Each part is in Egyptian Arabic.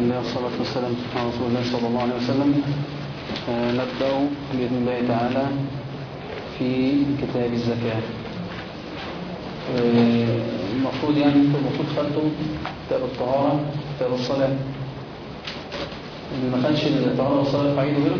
الله والصلاة والسلام على رسول الله صلى الله عليه وسلم آه، نبدأ بإذن الله تعالى في كتاب الزكاة آه، المفروض يعني انتم المفروض خدتوا كتاب الطهارة كتاب الصلاة اللي ما خدش الطهارة والصلاة قاعده غيره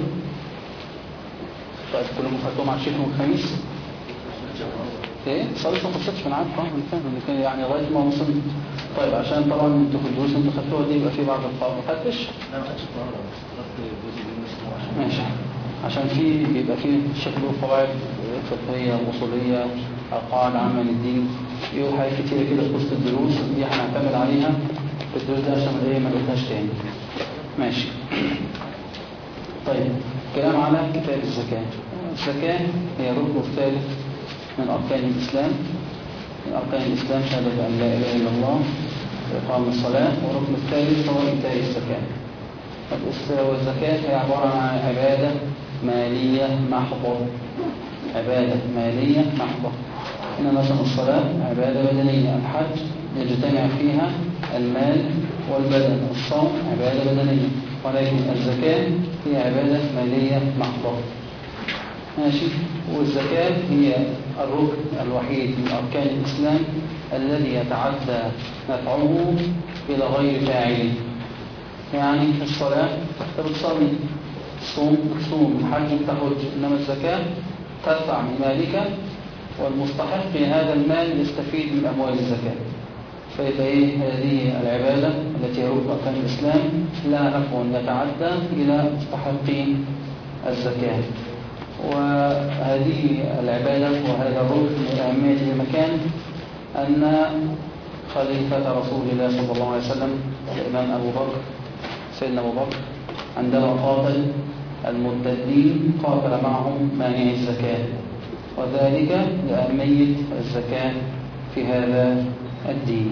طيب كلهم خدتوهم على الشيخ والخميس ايه صلاة ما خلصتش من عارف اه انا فاهم ان كان يعني لغايه ما وصل طيب عشان طبعا انتوا في الدروس انتوا خدتوها دي يبقى في بعض القواعد ما خدتش لا ما خدتش الطهارة خدت جزء من اسمه ماشي عشان في بيبقى في شكل قواعد فقهيه اصوليه قواعد عامه للدين في حاجات كتير كده في وسط الدروس دي هنعتمد عليها في الدروس دي عشان ايه ما نقولهاش تاني ماشي طيب كلام على كتاب الزكاه الزكاه هي الركن الثالث من اركان الاسلام من اركان الاسلام شهاده ان لا اله الا الله واقام الصلاه والركن الثالث هو ايتاء الزكاه والزكاة هي عبارة عن عبادة مالية محضة عبادة مالية محضة إن مثلا الصلاة عبادة بدنية الحج يجتمع فيها المال والبدن الصوم عبادة بدنية ولكن الزكاة هي عبادة مالية محضة ماشي والزكاة هي الركن الوحيد من أركان الإسلام الذي يتعدى نفعه إلى غير فاعله يعني الصلاة انت بتصلي الصوم تصوم الحج تحج إنما الزكاة تدفع من مالك والمستحق هذا المال يستفيد من أموال الزكاة فيبقى إيه هذه العبادة التي هي ركن أركان الإسلام لا نفع يتعدى إلى مستحقي الزكاة وهذه العبادة وهذا الركن من أهمية المكان أن خليفة رسول الله صلى الله عليه وسلم الإمام أبو بكر سيدنا أبو بكر عندما قاتل المرتدين قاتل معهم مانع الزكاة وذلك لأهمية الزكاة في هذا الدين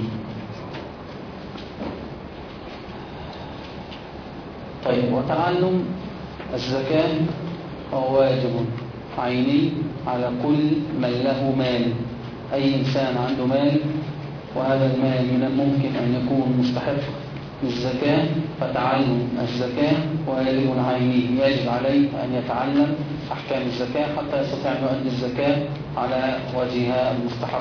طيب وتعلم الزكاة هو واجب عيني على كل من له مال أي إنسان عنده مال وهذا المال من الممكن أن يكون مستحق للزكاة فتعلم الزكاة واجب عيني يجب عليه أن يتعلم أحكام الزكاة حتى يستطيع أن يؤدي الزكاة على وجهها المستحق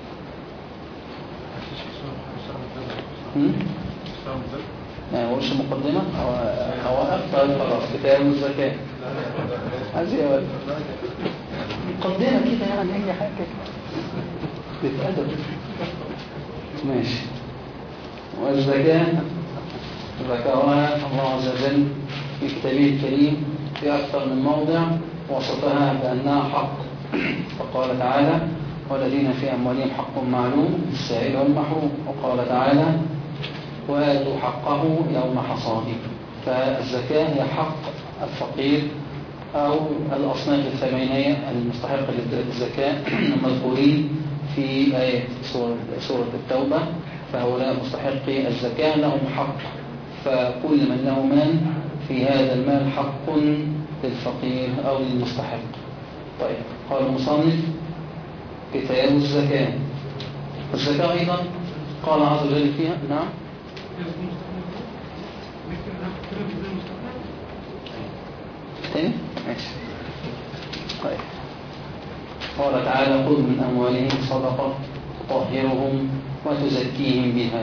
يعني وش مقدمة أو أوقف طيب خلاص كتاب الزكاة عايز يا ولد مقدمة كده يعني أي حاجة بتأدب ماشي والزكاة ذكرها الله عز وجل في كتابه الكريم في أكثر من موضع وصفها بأنها حق فقال تعالى والذين في أموالهم حق معلوم السائل والمحروم وقال تعالى وآتوا حقه يوم حصاده فالزكاة هي حق الفقير أو الأصناف الثمانية المستحقة للزكاة المذكورين في آية سورة التوبة فهؤلاء مستحقي الزكاة لهم حق فكل من له مال في هذا المال حق للفقير أو للمستحق طيب قال المصنف كتاب الزكاة الزكاة أيضا قال عز وجل فيها نعم تاني ماشي طيب قال تعالى خذ من أموالهم صدقة تطهرهم وتزكيهم بها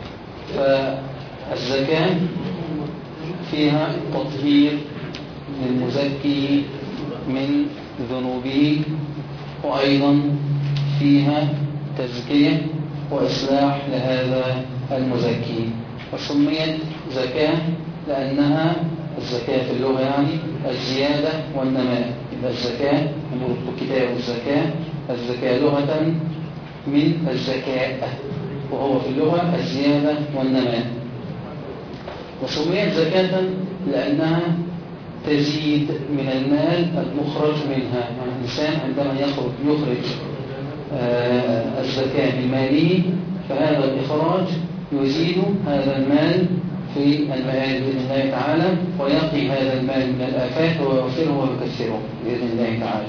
فالزكاة فيها تطهير للمزكي من ذنوبه وأيضا فيها تزكية وإصلاح لهذا المزكي وسميت زكاة لأنها الزكاة في اللغة يعني الزيادة والنماء يبقى الزكاة نقول كتاب الزكاة الزكاة لغة من الزكاة وهو في اللغة الزيادة والنماء وسميت زكاة لأنها تزيد من المال المخرج منها يعني الإنسان عندما يخرج يخرج آه الزكاة من ماله فهذا الإخراج يزيد هذا المال في المال بإذن الله تعالى ويقي هذا المال من الآفات ويغفره ويكسره بإذن الله تعالى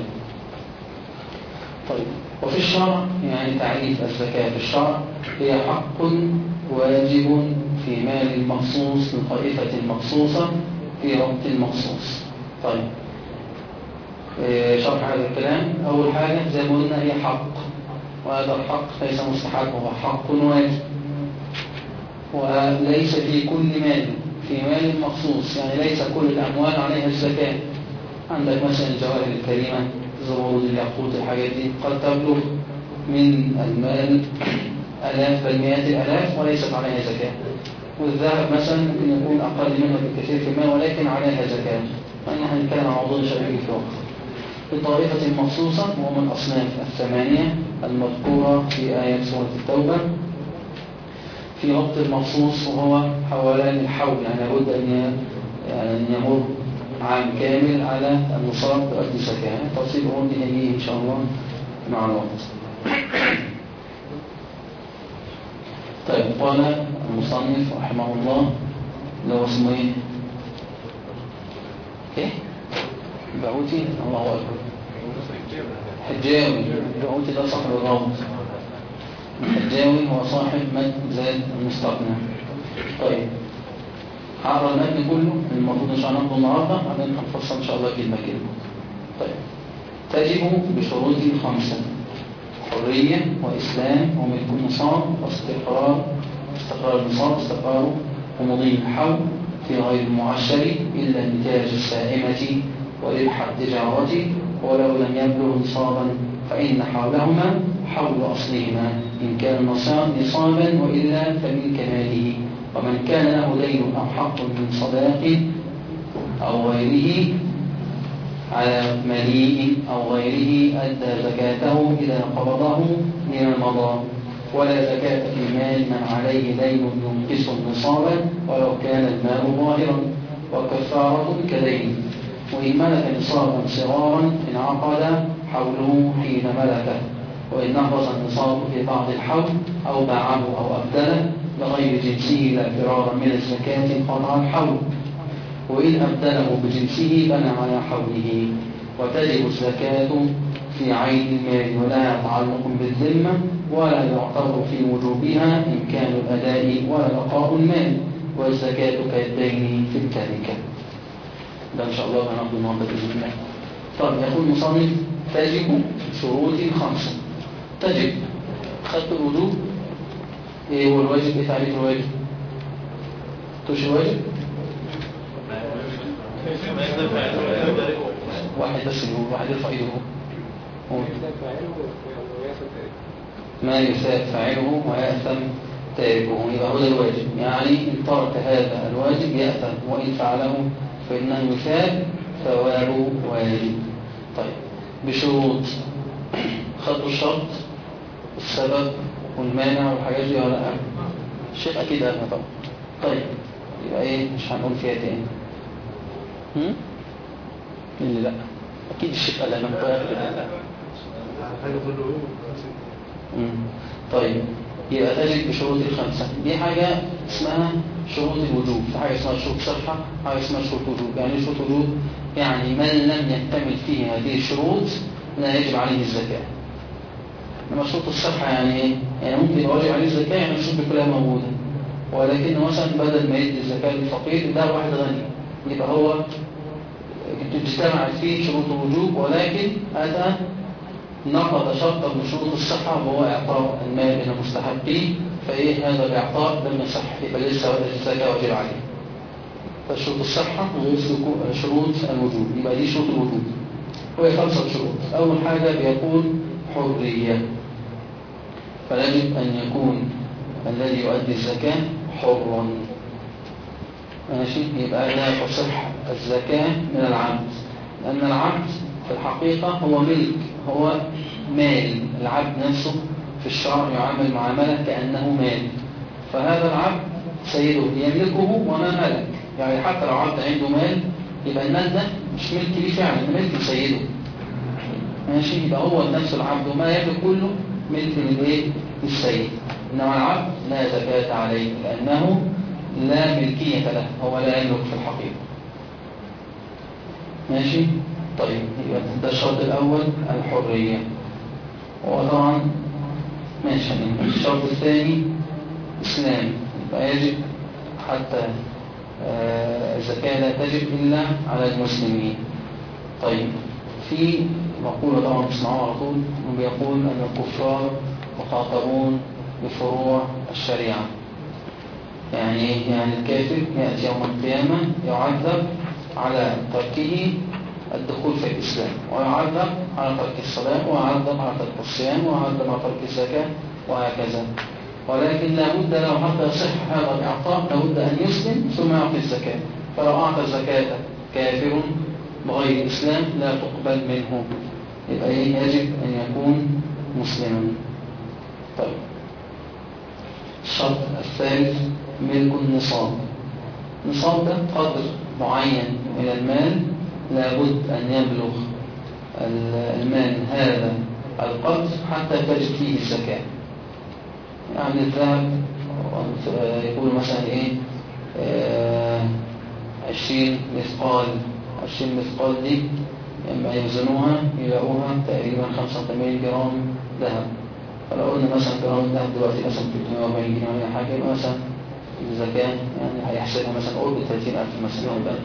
طيب وفي الشرع يعني تعريف الزكاة في الشرع هي حق واجب في مال مخصوص لطائفة مخصوصة في وقت مخصوص طيب إيه، شرح هذا الكلام أول حاجة زي ما قلنا هي حق وهذا الحق ليس مستحق هو حق واجب وليس في كل مال في مال مخصوص يعني ليس كل الأموال عليها الزكاة عندك مثلا الجواهر الكريمة زبور الياقوت الحاجات دي قد تبلغ من المال آلاف بل مئات الآلاف وليست عليها زكاة والذهب مثلا ممكن يكون أقل منها بكثير في المال ولكن عليها زكاة فإنها نتكلم عن موضوع شرعي في وقت بطائفة مخصوصة ومن أصناف الثمانية المذكورة في آية سورة التوبة في وقت مخصوص وهو حوالين الحول يعني لابد أن يعني أن يمر عام كامل على النصاب تؤدي زكاة تفصيل الأمور دي هيجي إن شاء الله مع الوقت طيب قال المصنف رحمه الله اللي هو اسمه ايه؟ ايه؟ بعوتي الله أكبر حجاوي بعوتي ده صاحب الروض الحجاوي هو صاحب مد زاد المستقنع طيب هقرا المتن كله المفروض ان شاء الله ناخده النهارده بعدين هنفصل ان شاء الله كلمه كلمه طيب تجب بشروط خمسه حريه واسلام وملك النصاب واستقرار استقرار النصاب استقرار ومضي الحول في غير المعشر الا النتاج السائمه وربح التجاره ولو لم يبلغ نصابا فان حولهما حول اصلهما ان كان نصابا والا فمن كماله ومن كان له دين أو حق من صداق أو غيره على مليء أو غيره أدى زكاته إذا قبضه لما مضى ولا زكاة في مال من عليه دين ينقص نصابا ولو كان المال ظاهرا وكفارة كدين وإن ملك نصابا صغارا انعقد حوله حين ملكه وإن نقص النصاب في بعض الحول أو باعه أو أبدله بغير جنسه لا فرارا من الزكاة قطع الحول وإن أبدله بجنسه بنى على حوله وتجب الزكاة في عين المال ولا يتعلق بالذمة ولا يعتبر في وجوبها إمكان الأداء ولا بقاء المال والزكاة كالدين في التركة ده إن شاء الله هناخد النهارده بإذن الله طب يقول المصنف تجب شروط خمسة تجب خدت الوجوب ايه هو الواجب ايه تعريف الواجب توش الواجب واحد بس يقول واحد يرفع ايده هو ما يساء فاعله ويأثم تاركه يبقى هو ده الواجب يعني إن ترك هذا الواجب يأثم وإن فعله فإنه يثاب ثوابه واجب طيب بشروط خطوا الشرط السبب والمانع والحاجات دي ولا لا الشيخ اكيد قالها طبعا طيب يبقى ايه مش هنقول فيها تاني هم اللي لا اكيد الشيخ قال انا متاكد لا طيب يبقى تجد بشروط الخمسة دي حاجة اسمها شروط الوجوب في حاجة اسمها شروط صحة حاجة اسمها شروط وجوب يعني شروط وجوب يعني من لم يكتمل فيه هذه الشروط لا يجب عليه الزكاة لما شروط الصحة يعني ايه؟ يعني ممكن يبقى واجب عليه الزكاة يعني الشروط كلها موجودة ولكن مثلا بدل ما يدي الزكاة للفقير ده واحد غني يبقى هو اجتمعت فيه شروط الوجوب ولكن أتى نقض شرطا من شروط الصحة وهو إعطاء المال إلى مستحقيه فإيه هذا الإعطاء لم يصح يبقى لسه الزكاة واجب عليه فشروط الصحة غير شروط الوجوب يبقى دي شروط الوجوب وهي خمسة شروط أول حاجة بيقول حرية فيجب أن يكون الذي يؤدي الزكاة حرا ماشي يبقى لا تصح الزكاة من العبد لأن العبد في الحقيقة هو ملك هو مال العبد نفسه في الشرع يعامل معاملة كأنه مال فهذا العبد سيده يملكه وما ملك يعني حتى لو عبد عنده مال يبقى المال ده مش ملك ليه فعلا ملك سيده ماشي يبقى هو نفس العبد وما يملك كله ملك للايه للسيد انما العبد لا زكاة عليه لانه لا ملكية له هو لا يملك في الحقيقة ماشي طيب يبقى ده الشرط الاول الحرية وطبعا ماشي الشرط الثاني اسلام يبقى يجب حتى آه، الزكاة لا تجب إلا على المسلمين طيب في مقولة طبعا بتسمعوها على طول بيقول أن الكفار مخاطبون بفروع الشريعة يعني إيه؟ يعني الكافر يأتي يوم القيامة يعذب على تركه الدخول في الإسلام ويعذب على ترك الصلاة ويعذب على ترك الصيام ويعذب على ترك الزكاة وهكذا ولكن لا بد له حتى يصح هذا الإعطاء لا بد أن يسلم ثم يعطي الزكاة فلو أعطى الزكاة كافر بغير إسلام لا تقبل منه يبقى إيه؟ يجب أن يكون مسلما طيب الشرط الثالث ملك النصاب النصاب ده قدر معين من المال لابد أن يبلغ المال هذا القدر حتى تجد فيه الزكاة يعني الذهب يقول مثلا ايه آه، عشرين مثقال عشرين مثقال دي لما يوزنوها يلاقوها تقريبا 85 جرام ذهب فلو قلنا مثلا جرام الذهب دلوقتي مثلا 340 جنيه ولا حاجه يبقى مثلا الزكاه يعني هيحسبها مثلا قرب 30000 مثلا يبقى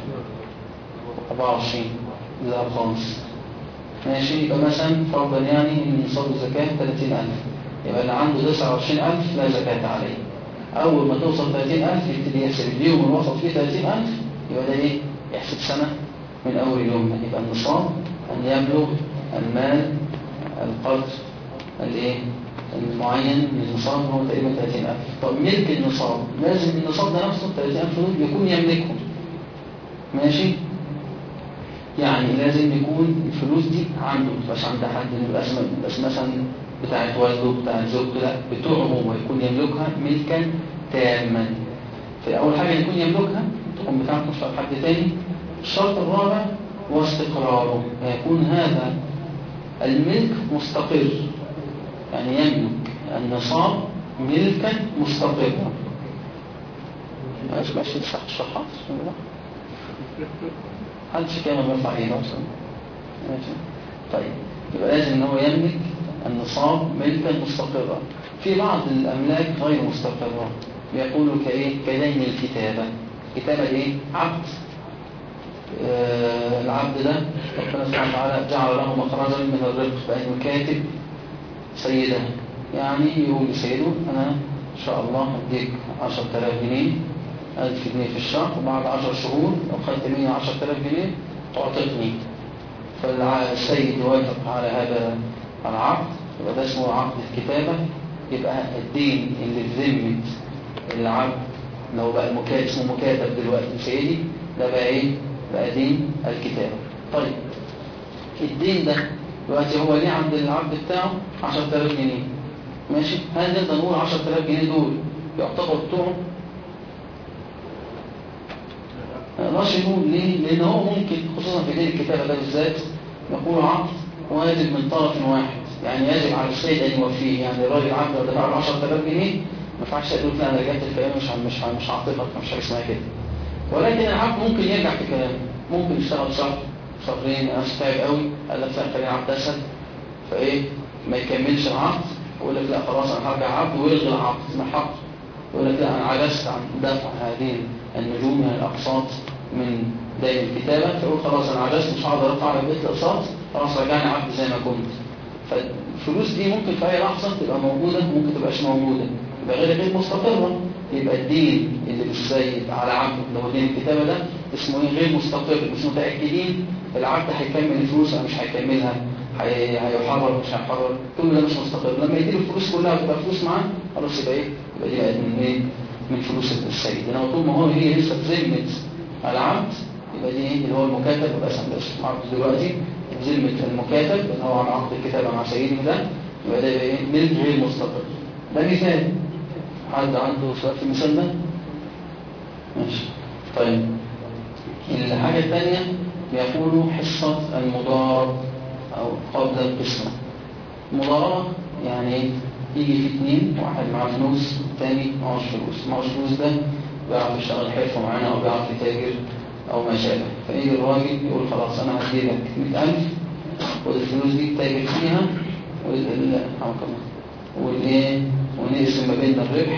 24 ذهب خالص ماشي يبقى مثلا فرضا يعني ان نصاب الزكاه 30000 يبقى اللي عنده 29000 لا زكاه عليه اول ما توصل 30000 يبتدي يحسب اليوم اللي وصل فيه 30000 يبقى ده ايه يحسب سنه من اول يوم يبقى النصاب ان يبلغ المال القدر الايه المعين من النصاب هو تقريبا 30000 طب ملك النصاب لازم النصاب ده نفسه 30000 دول يكون يملكهم ماشي يعني لازم يكون الفلوس دي عنده مش عند حد بس بس مثلا بتاعت والده بتاعت زوجته لا بتوعه هو يكون يملكها ملكا تاما فأول حاجة يكون يملكها تكون بتاعته مش حد تاني الشرط الرابع هو استقراره يكون هذا الملك مستقر يعني يملك النصاب ملكا مستقرا ماشي ماشي صح الشحاط محدش كده بيرفع ايده اصلا ماشي طيب يبقى لازم ان هو يملك النصاب ملكا مستقرا في بعض الاملاك غير مستقره بيقولوا كايه كدين الكتابه كتابه ايه عبد آه العبد ده ربنا سبحانه وتعالى جعل له مخرجا من الرزق بانه كاتب سيده يعني يقول لسيده انا ان شاء الله هديك 10000 جنيه 1000 جنيه في الشهر وبعد 10 شهور لو خدت مني 10000 جنيه تعطيني فالسيد يوافق على هذا العقد يبقى ده اسمه عقد الكتابة يبقى الدين اللي في ذمة العبد لو بقى المكاتب اسمه مكاتب دلوقتي سيدي ده بقى ايه بقى دين الكتابة طيب الدين ده دلوقتي هو ليه عند العبد بتاعه 10000 جنيه ماشي هل نقدر نقول 10000 جنيه دول يعتبروا بتوعه نقدرش نقول ليه لان هو ممكن خصوصا في دين الكتابة ده بالذات يقول عقد واجب من طرف واحد يعني يجب على السيد ان يوفيه يعني الراجل عبد لو دفع له 10000 جنيه ما ينفعش يقول لا انا رجعت الكلام مش مش مش هعطيك مش حاجه اسمها كده ولكن العبد ممكن يرجع في كلامه ممكن يشتغل شهر شهرين انا تعب قوي قال لك لا خليني عبد اسهل فايه ما يكملش العقد ويقول لك لا خلاص انا هرجع عبد ويلغي العقد ما حق يقول لك لا انا عجزت عن دفع هذه النجوم من الاقساط من دين الكتابه فيقول خلاص انا عجزت مش هقدر ادفع لك بيت الاقساط خلاص رجعني عبد زي ما كنت فالفلوس دي ممكن في اي لحظه تبقى موجوده ممكن تبقاش موجوده يبقى غير غير مستقره يبقى الدين اللي بالسيد على عبد لو دين الكتابه ده اسمه ايه غير مستقر مش متاكدين العبد هيكمل الفلوس ولا مش هيكملها هيحرر مش هيحرر كل ده مش مستقر لما يديله الفلوس كلها وتبقى فلوس معاه خلاص يبقى ايه يبقى دي بقت من ايه من فلوس السيد انما طول ما هو هي لسه في ذمه العبد يبقى دي ايه اللي هو المكاتب يبقى اسمه اسمه عبد دلوقتي ذمه المكاتب اللي هو على عقد الكتابه مع سيده ده يبقى ده يبقى ايه ملك غير مستقر ده مثال حد عنده سؤال في المثال ده ماشي طيب الحاجة الثانية بيقولوا حصة المضارب أو قبل القسمة المضاربة يعني يجي في اثنين واحد معاه فلوس والتاني معهوش فلوس معهوش فلوس ده بيعرف يشتغل حرفة معينة أو بيعرف يتاجر أو ما شابه فيجي الراجل يقول خلاص أنا هدي لك 100000 خد الفلوس دي تاجر فيها والايه ونقسم ما بيننا الربح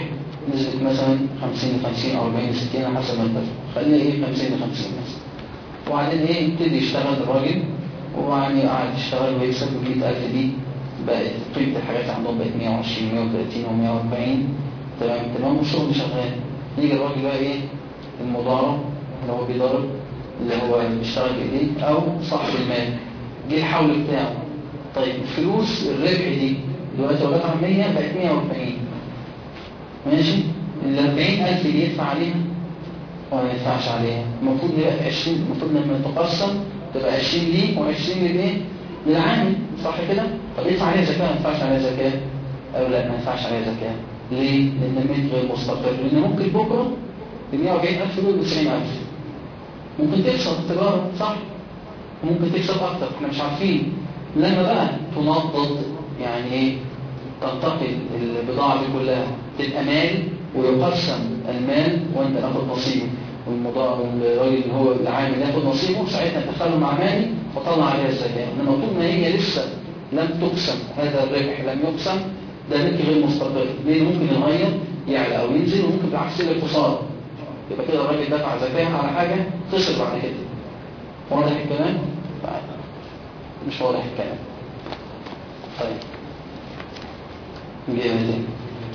نسبة مثلا 50 ل 50 أو 40 ل 60 على حسب ما اتفق خلينا إيه 50 ل 50 مثلا وبعدين إيه يبتدي يشتغل الراجل ويعني قاعد يشتغل ويكسب ال 100000 دي بقت قيمة الحاجات عندهم بقت 120 130 و 140 تمام تمام والشغل شغال يجي الراجل بقى إيه المضارب اللي هو بيضارب اللي هو بيشتغل بإيديه أو صاحب المال جه الحول بتاعه طيب الفلوس الربح دي دلوقتي وقت عن 100 بقت 140 ماشي ال 40000 دي يدفع عليها ولا ما يدفعش عليها المفروض يبقى 20 المفروض لما تقسم تبقى 20 ليه و20 للايه للعامل صح كده طب يدفع عليها زكاه ما يدفعش عليها زكاه او لا ما يدفعش عليها زكاه ليه لان الميت غير مستقر لان ممكن بكره ب 140000 دول ب 90000 ممكن تكسب التجاره صح ممكن تكسب اكتر احنا مش عارفين لما بقى تنضد يعني ايه تنتقل البضاعة دي كلها تبقى مال ويقسم المال وانت تاخد نصيبه والمضاعف والراجل اللي هو العامل ياخد نصيبه ساعتها تدخله مع مالي وطلع عليها الزكاة انما طول ما هي لسه لم تقسم هذا الربح لم يقسم ده ملك غير مستقر ليه ممكن يغير يعلى او ينزل وممكن بالعكس يصير خساره يبقى كده الراجل دفع زكاة على حاجة خسر بعد كده واضح الكلام؟ مش واضح الكلام طيب نجيبها تاني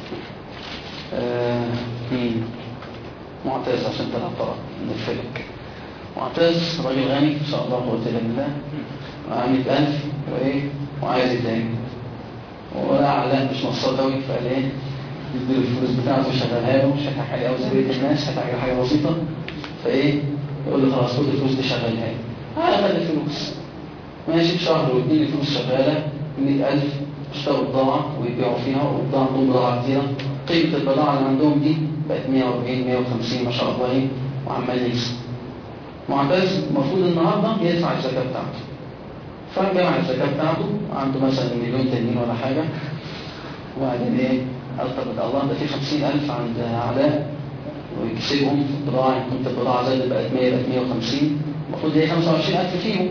آه مين معتز عشان تلعب طرق من الفلك معتز راجل غني ان شاء الله قلت بالله معاه 100000 وايه وعايز تاني ولا علاء مش نصاب قوي فقال ايه يديله الفلوس بتاعته شغلها له مش هتحكي عليه قوي زي بقيه الناس هتحكي حاجه بسيطه فايه يقول له خلاص خد الفلوس دي شغلها لي هاخد الفلوس ماشي شهر واثنين الفلوس شغاله 100000 اشتروا بضاعة ويبيعوا فيها والبضاعة عندهم بضاعة كتيرة قيمة البضاعة اللي عندهم دي بقت 140 150 ما شاء الله ايه وعمال يكسب معتز المفروض النهاردة يدفع الزكاة بتاعته فجمع الزكاة بتاعته عنده مثلا مليون تانيين ولا حاجة وبعدين ايه قال طب الله ده في 50000 عند علاء ويكسبهم في البضاعة قيمة البضاعة زادت بقت 100 بقت 150 المفروض هي 25000 فيهم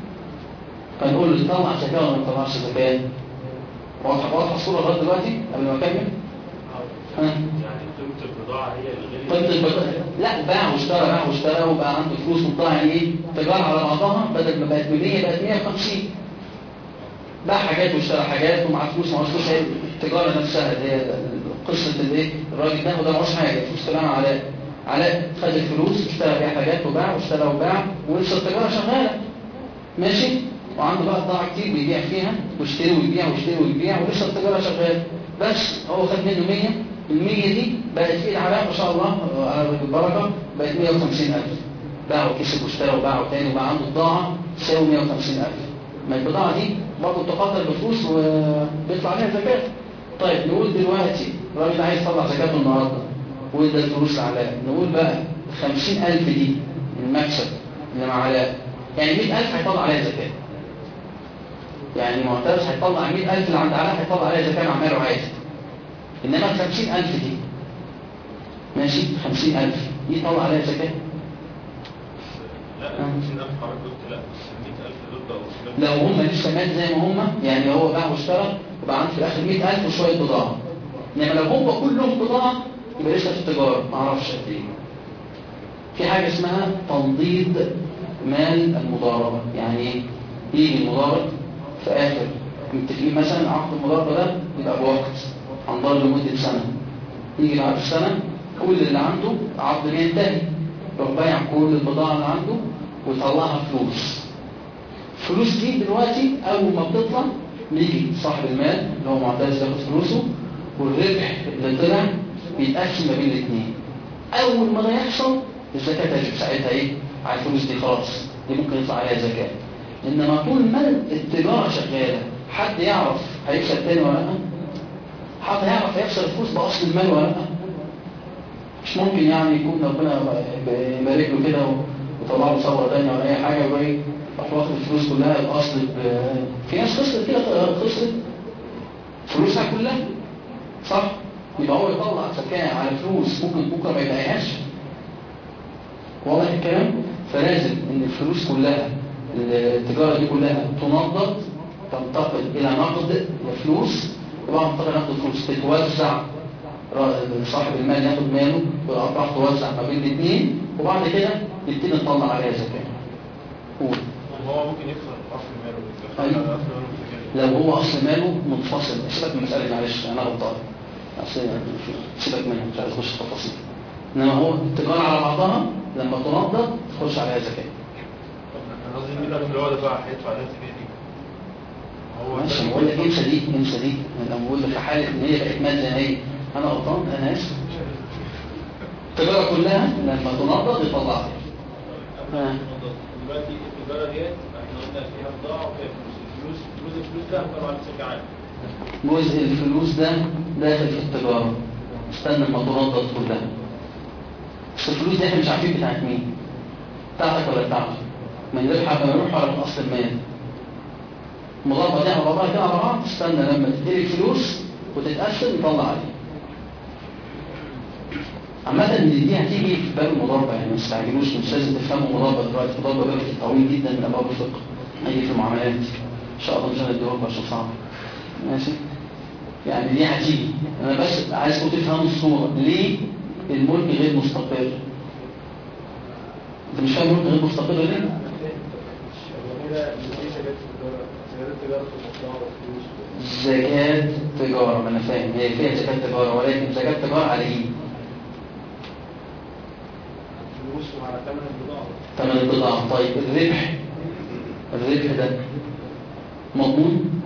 فنقول له طلع زكاة ولا ما تطلعش زكاة واضحة واضحة الصورة لغاية دلوقتي قبل ما أكمل؟ ها؟ يعني قيمة البضاعة هي اللي قيمة البضاعة لا باع واشترى باع واشترى وبقى عنده فلوس وبضاعة يعني ايه؟ تجارة على بعضها بدل ما بقت ب 100 بقت 150 باع حاجات واشترى حاجات ومعاه فلوس ومعاه فلوس هي التجارة نفسها اللي هي قصة الايه؟ الراجل ده وده معهوش حاجة فلوس كلها علاء علاء خد الفلوس اشترى بيها حاجات وباع واشترى وباع ولسه التجارة شغالة ماشي؟ وعنده بقى بضاعة كتير بيبيع فيها ويشتري ويبيع ويشتري ويبيع ولسه التجارة شغالة بس هو خد منه 100 ال 100 دي بقت في ايد علاء ما شاء الله بالبركة بقت 150000 باع وكسب واشترى وباع تاني وبقى عنده بضاعة تساوي 150000 ما البضاعة دي برضه بتقدر بفلوس وبيطلع عليها زكاة طيب نقول دلوقتي الراجل عايز يطلع زكاته النهارده وده الفلوس لعلاء نقول بقى 50000 دي المكسب اللي مع علاء يعني 100000 هيطلع عليها زكاة يعني معتز هيطلع 100000 اللي عند علاء هيطلع عليها زكاة مع ماله عادي إنما ال 50000 دي ماشي 50000 دي يطلع عليها زكاة لا 50000 حضرتك قلت لا بس ال 100000 دول بقوا لو هم لسه مات زي ما هم يعني هو باع واشترى وبقى عنده في الآخر 100000 وشوية بضاعة إنما لو هم كلهم بضاعة يبقى لسه في التجارة ما اعرفش قد إيه في حاجة اسمها تنضيد مال المضاربة يعني ايه؟ يجي المضارب في آخر متفقين مثلا عقد المضاربة ده يبقى بوقت هنضرب لمدة سنة يجي بعد السنة كل اللي عنده عقد بينتهي يروح بايع كل البضاعة اللي عنده ويطلعها فلوس الفلوس دي دلوقتي أول ما بتطلع بيجي صاحب المال اللي هو معتز ياخد فلوسه والربح اللي طلع بيتقسم ما بين الاثنين أول ما ده يحصل الزكاة تجب ساعتها إيه؟ على الفلوس دي خلاص دي ممكن يطلع عليها زكاة إنما طول ما التجارة شغالة حد يعرف هيكسب تاني ولا لا حد يعرف هيخسر الفلوس بأصل المال ولا لا مش ممكن يعني يكون ربنا يبارك له كده ويطلع له ثوره تانية ولا أي حاجة ويجي راح واخد الفلوس كلها الأصل ب... في ناس خسرت كده خسرت فلوسها كلها صح؟ يبقى هو يطلع زكاة على فلوس ممكن بكرة ما يلاقيهاش واضح الكلام؟ فلازم ان الفلوس كلها التجارة دي كلها تنضد تنتقل الى نقد وفلوس وبعد ما تنتقل نقد الفلوس تتوزع را- صاحب المال ياخد ماله والارباح توزع ما بين الاثنين وبعد كده نبتدي نطلع عليها زكاه قول هو ممكن يخسر اصل ماله أيوة. يخسر اصل ماله بالزكاة. لو هو اصل ماله منفصل سيبك من المساله دي معلش انا غلطان اصل سيبك منها مش عايز اخش في تفاصيل انما هو التجاره على بعضها لما تنضد تخش عليها زكاه انا قصدي مين اللي هو ده بقى هيدفع عليها الزكاة دي هو ماشي ده- أنا بقول لك انسى دي انسى دي انا لما بقول لك في حاله ان هي بقت مال زي ما هي انا غلطان انا اسف التجاره كلها لما تنضد يطلع آه. دلوقتي التجارة ديت احنا قلنا فيها بضاعة وفيها فلوس الفلوس جزء الفلوس ده طبعا بشكل عام جزء الفلوس ده داخل في التجاره استنى ما تنضد كلها بس الفلوس دي احنا مش عارفين بتاعت مين بتاعتك ولا بتاعته ما يربح ما يروح على اصل المال المضاربه دي على بعضها كده على بعض استنى لما تدير الفلوس وتتقسم نطلع عليه عامة ان دي هتيجي في باب المضاربة يعني ما تستعجلوش مش لازم تفهموا مضاربة دلوقتي المضاربة باب طويل جدا من ابواب الفقه هيجي في المعاملات ان شاء الله مش هنديهولكم عشان صعب ماشي يعني دي هتيجي انا بس عايزكم تفهموا الصورة ليه الملك غير مستقر انت مش فاهم الملك غير مستقر ليه؟ زكاة تجارة ما انا فاهم هي فيها زكاة تجارة ولكن زكاة تجارة على ايه؟ فلوس وعلى ثمن البضاعة ثمن البضاعة طيب الربح الربح ده مضمون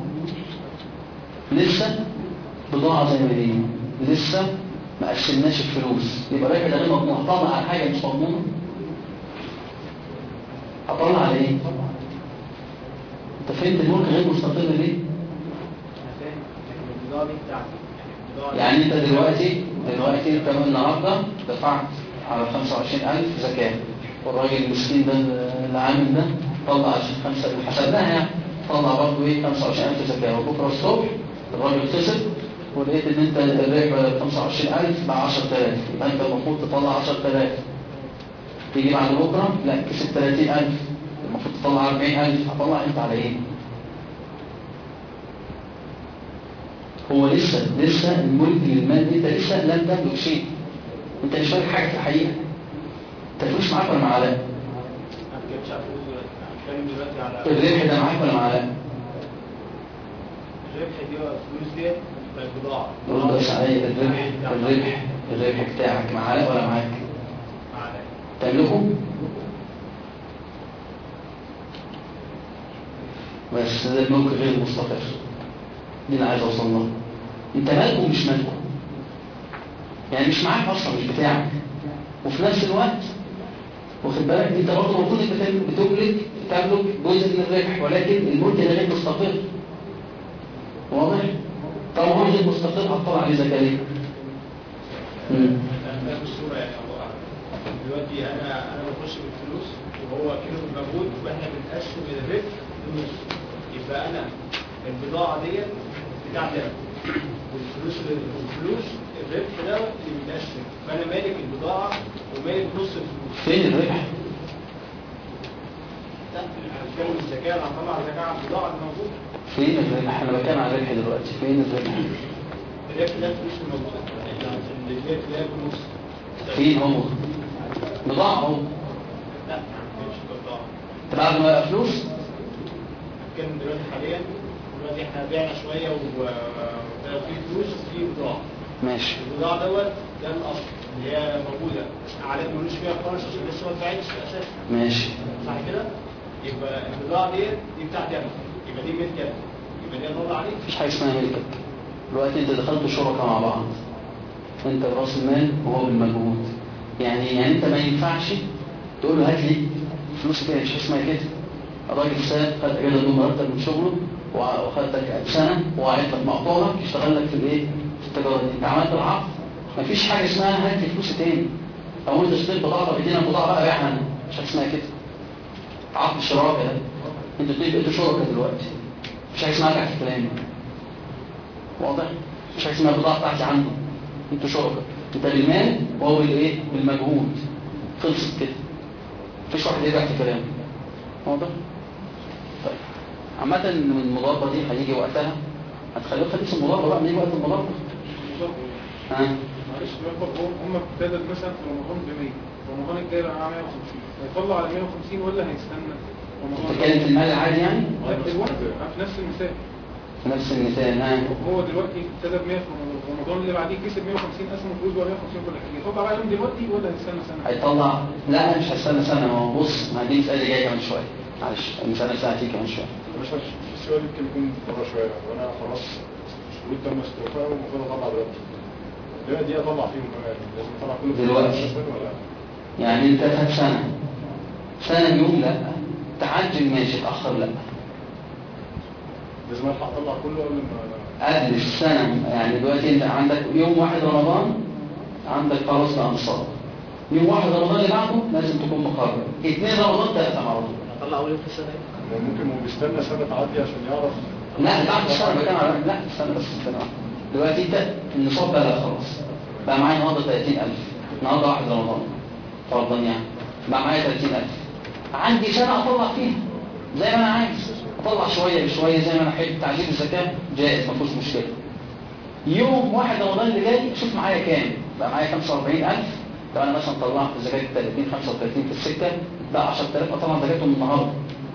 لسه بضاعة زي ما هي لسه ما قسمناش الفلوس يبقى الربح ده غير مضمون هطلع على حاجة مش مضمونة هطلع على ايه؟ انت فهمت الملك غير مستقر ليه؟ البضاعة دي بتاعتي البضاعة يعني انت دلوقتي دلوقتي انت من النهارده دفعت على 25000 زكاة والراجل المسكين ده اللي عامل ده طلع عشان خمسة اللي حسبناها يعني طلع برضه ايه 25000 زكاة وبكره الصبح الراجل خسر ولقيت ان انت الربح بدل 25000 بقى 10000 يبقى انت المفروض تطلع 10000 تيجي بعد بكره لا كسب 30000 المفروض تطلع 40000 هطلع انت على ايه؟ هو لسه لسه الملك للمال انت لسه لم تملك شيء انت مش فاهم حاجه في الحقيقه انت الفلوس معاك ولا مع علاء ما بتكلمش على فلوس دلوقتي انا بتكلم دلوقتي على الربح ده معاك ولا مع علاء الربح دي الفلوس ديت بتاعت البضاعة رد بس عليا الربح الربح الربح بتاعك مع علاء ولا معاك معانا تملكه بس ده الملك غير مستقر دي اللي عايز اوصل لها انت مالكه ومش مالكه يعني مش معاك اصلا مش بتاعك وفي نفس الوقت واخد بالك انت برضه المفروض انت بتملك بتملك تملك جزء من الربح ولكن الملك ده غير مستقر واضح؟ طبعا هو غير مستقر هتطلع عليه زكاه ليه؟ مم. ده الصورة يعني الله أعلم دلوقتي أنا أنا بخش بالفلوس وهو كيلو مجهود وإحنا بنقسم الربح لنص يبقى أنا البضاعة ديت بتاعتي أنا والفلوس والفلوس الربح ده اللي بيتقسم فأنا مالك البضاعة ومالك نص الفلوس فين الربح؟ ده أنا بتكلم الزكاة أنا هطلع زكاة على البضاعة الموجودة فين الربح؟ انا بتكلم على الربح دلوقتي فين الربح؟ الربح ده الفلوس الموجودة اللي هي اللي هي الفلوس فين هو؟ بضاعة اهو لا مش بضاعة انت بعد ما يبقى فلوس بنتكلم دلوقتي حاليا دلوقتي احنا بعنا شويه وبقى في فلوس وفي بضاعه ماشي البضاعه دوت ده الاصل اللي هي موجوده على ملوش فيها خالص عشان لسه ما اتباعتش اساسا ماشي صح كده؟ يبقى البضاعه ديت دي بتاعتي انا يبقى دي ملك انا يبقى دي اطلع عليك مفيش حاجة اسمها ملكك دلوقتي انت دخلت شركاء مع بعض انت براس المال وهو بالمجهود يعني يعني انت ما ينفعش تقول له هات لي فلوس كده مش اسمها كده الراجل ساب خد اجازه بدون مرتب من شغله وع- وخد لك سنه وقعد لك مقطوعه اشتغل لك في الايه؟ في التجاره دي انت عملت العقد مفيش حاجه اسمها هات لي فلوس تاني او انت اشتريت بضاعه بدينا البضاعه بقى بيعها انا مش حاجه اسمها كده عقد الشراكه ده انتوا اتنين بقيتوا شركاء دلوقتي مش حاجه اسمها تحت كلامي واضح مش حاجه اسمها البضاعه بتاعتي عنده انتوا شركاء انت بالمال وهو بالايه بالمجهود خلصت كده مفيش واحد يرجع في كلامه واضح طيب عامة المضاربة دي هيجي وقتها هتخليه خليك المضاربة بقى من يجي وقت المضاربة ها معلش بيقبض هو هم ابتدت مثلا في رمضان ب 100 رمضان الجاي بقى معاه 150 هيطلع على 150 ولا هيستنى رمضان بتتكلم في المال العادي يعني لا دلوقتي في نفس المثال في نفس المثال ها هو دلوقتي ابتدى ب 100 في رمضان رمضان اللي بعديه كسب 150 قسم فلوس ولا 150 كل حاجه يطلع بقى يوم دلوقتي ولا هيستنى سنه؟ هيطلع لا مش هستنى سنة ما هو بص ما دي مسألة جاية كمان شوية معلش المسألة ساعة فيه كمان شوية مش مش السؤال يمكن يكون بره شويه وانا خلاص شروط تم استوفائه ومفروض اطلع دلوقتي دلوقتي دي اطلع فيهم كمان لازم اطلع كله في دلوقتي. السنة ولا يعني انت فات سنة سنة يوم لا تعجل ماشي تأخر لا لازم الحق اطلع كله قبل ما قبل السنة يعني دلوقتي انت عندك يوم واحد رمضان عندك خلاص بقى نصاب يوم واحد رمضان اللي بعده لازم تكون مقرر اثنين رمضان تقسم على طول اطلع اول يوم في السنه هو ممكن هو بيستنى سنه تعدي عشان يعرف لا بعد السنة بكام على لا استنى بس استنى واحدة. دلوقتي انت النصاب بقى خلاص بقى معايا النهارده 30000 النهارده واحد رمضان فرضا يعني بقى معايا 30000 عندي سنة اطلع فيها زي ما انا عايز اطلع شوية بشوية زي ما انا احب تعجيل الزكاة جائز ما فيهوش مشكلة يوم واحد رمضان اللي جاي شوف معايا كام بقى معايا 45000 لو انا مثلا طلعت زكاة 30 35 في السكة بقى 10000 اطلع زكاتهم النهارده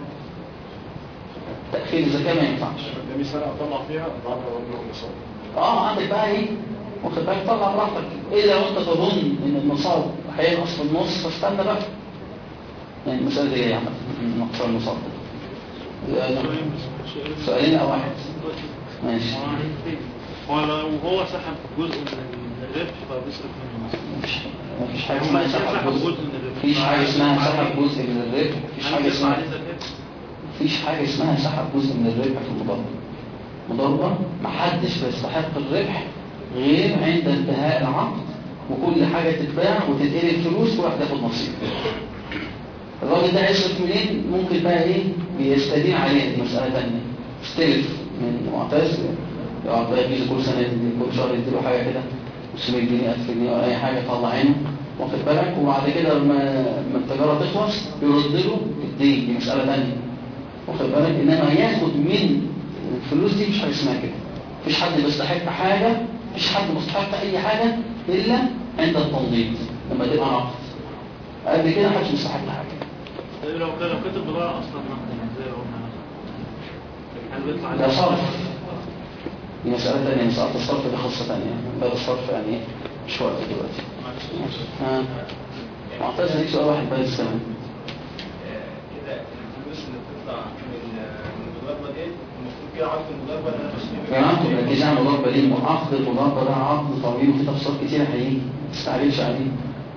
تأخير الزكاة ما ينفعش قدامي سنه اطلع فيها بعد ما اقول لهم نصاب اه عندك بقى ايه واخد بالك طلع براحتك الا لو انت تظن ان النصاب هينقص في النص فاستنى بقى يعني المسألة دي ايه عامة نقص النصاب ده. سؤالين او واحد ماشي هو لو هو سحب جزء من الربح فبيصرف منه مفيش مفيش حاجة هم اسمها إنسان سحب سحب جزء جزء من الربح. مفيش حاجة اسمها سحب جزء من الربح مفيش حاجة هل اسمها عليه زكاة؟ مفيش حاجة اسمها سحب جزء من الربح في المضاربة مضاربة محدش بيستحق الربح غير عند انتهاء العقد وكل حاجة تتباع وتتقلب فلوس كل واحد ياخد نصيب الراجل ده هيصرف منين ممكن بقى ايه بيستدين عليه دي مسألة تانية استلف من معتز يقعد بقى يجيز كل سنة يدي كل شهر يديله حاجة كده 500 جنيه 1000 جنيه ولا أي حاجة يطلع عينه واخد بالك وبعد كده لما لما التجارة تخلص يرد له الدين دي مسألة تانية واخد بالك إنما ياخد من الفلوس دي مش حاجة اسمها كده مفيش حد بيستحق حاجة مفيش حد مستحق أي حاجة إلا عند التنظيم لما تبقى عقد قبل كده محدش مستحق حاجة طيب لو كان لو كتب بضاعة أصلا نقد زي ما قلنا هل بيطلع عليه ده صرف دي مسألة تانية مسألة الصرف دي قصة تانية باب الصرف يعني ايه مش وقت دلوقتي ها معتز ليك سؤال واحد بس كمان كده الفلوس اللي بتطلع من من المضاربه دي المفروض فيها عقد المضاربه اللي انا بشتري يا عم تركز على المضاربة دي عقد المضاربة ده عقد طويل وفيه تفصيلات كتيرة هيجي ما تستعجلش عليه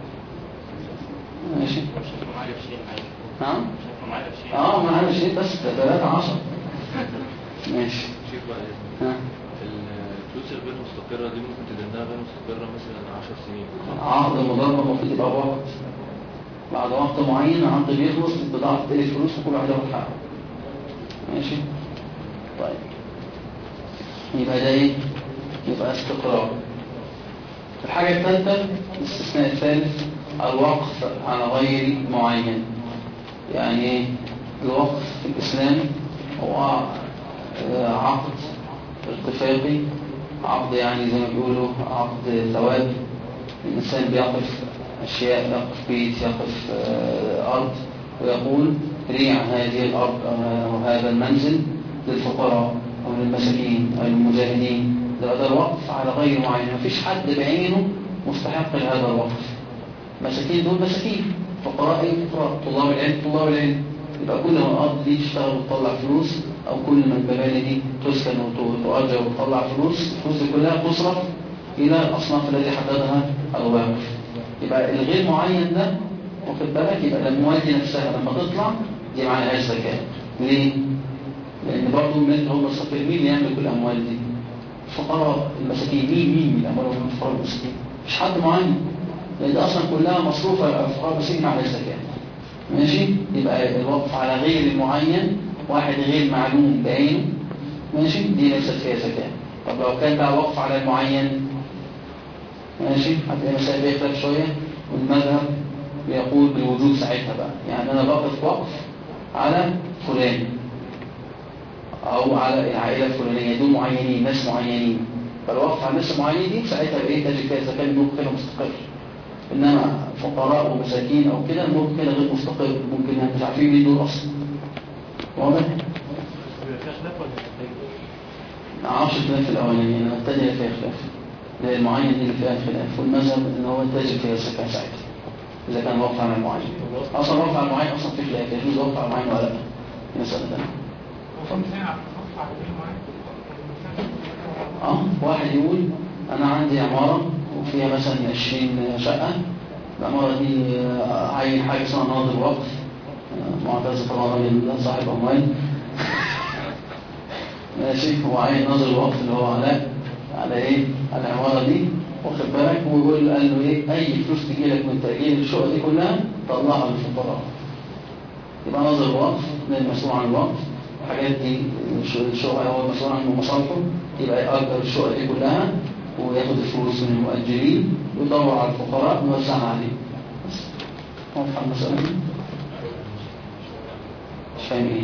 ماشي معايا في شيء ها معايا في شيء اه ما عامل شيء بس ده 3 10 ماشي شيخ بقى ها الفلوس الغير مستقرة دي ممكن تجنها غير مستقرة مثلا 10 سنين عقد المضاربة المفروض يبقى بوقت بعد وقت معين العقد بيخلص البضاعة تتقلب فلوس وكل واحد ياخد حقه ماشي طيب يبقى ده ايه يبقى استقرار الحاجة الثالثة الاستثناء الثالث الوقف على غير معين يعني ايه الوقف في الإسلام هو آه، عقد اتفاقي عقد يعني زي ما بيقولوا عقد ثواب الإنسان بيقف أشياء يقف بيت يقف آه، أرض ويقول ريع هذه الأرض أو هذا المنزل للفقراء أو للمساكين أو للمجاهدين ده ده الوقف على غير معين مفيش حد بعينه مستحق لهذا الوقف مساكين دول مساكين فقراء ايه فقراء طلاب العلم طلاب العلم يبقى كل ما الارض دي تشتغل وتطلع فلوس او كل ما المباني دي تسكن وت- وتؤجر وتطلع فلوس الفلوس دي كلها تصرف الى الاصناف التي حددها الواقف يبقى الغير معين ده واخد بالك يبقى الاموال دي نفسها لما تطلع دي ما عليهاش زكاه ليه؟ لان برضه المال هو مستقر مين اللي يعمل كل الاموال دي؟ الفقراء المساكين مين مين من الاموال هم الفقراء والمساكين؟ مش حد معين لان دي اصلا كلها مصروفه على الفقراء والمساكين على الزكاه ماشي يبقى الوقف على غير المعين واحد غير معلوم بعينه ماشي دي ليست فيها زكاه طب لو كان بقى وقف على المعين ماشي هتلاقي مسائل بيختلف شويه والمذهب بيقول بالوجود ساعتها بقى يعني انا بقف وقف على فلان او على العائله الفلانيه دول معينين ناس معينين فالوقف على الناس المعينين دي ساعتها ايه تجد فيها زكاه الملك كده مستقر انما فقراء ومساكين او كده الملك كده غير مستقر ممكن يعني مش عارفين مين دول اصلا واضح؟ بيبقى فيها خلاف ولا مش ما اعرفش الخلاف الاولاني انا الثانيه فيها خلاف اللي هي المعين دي اللي فيها خلاف والمذهب ان هو تجد فيها الزكاه ساعتها اذا كان وقف على المعين اصلا وقف على المعين اصلا في خلاف يجوز وقف على المعين ولا لا مسألة ده اه واحد يقول انا عندي عمارة وفيها مثلا 20 شقة العمارة دي آه، عين حاجة اسمها ناظر وقف آه، معتز طبعا راجل صاحب اموال ماشي هو عين ناظر الوقف اللي هو على على ايه على العمارة دي واخد بالك ويقول قال له ايه اي فلوس تجي لك من تأجير الشقق دي كلها طلعها للفقراء يبقى ناظر الوقف من المسؤول عن الوقف الحاجات دي الش- الشقق هو المسؤول عن مصالحه يبقى يأجر الشقق دي كلها وياخد الفلوس من المؤجرين ويدور على الفقراء ويوزعها عليهم بس واضحة المسألة دي؟ مش فاهم ايه؟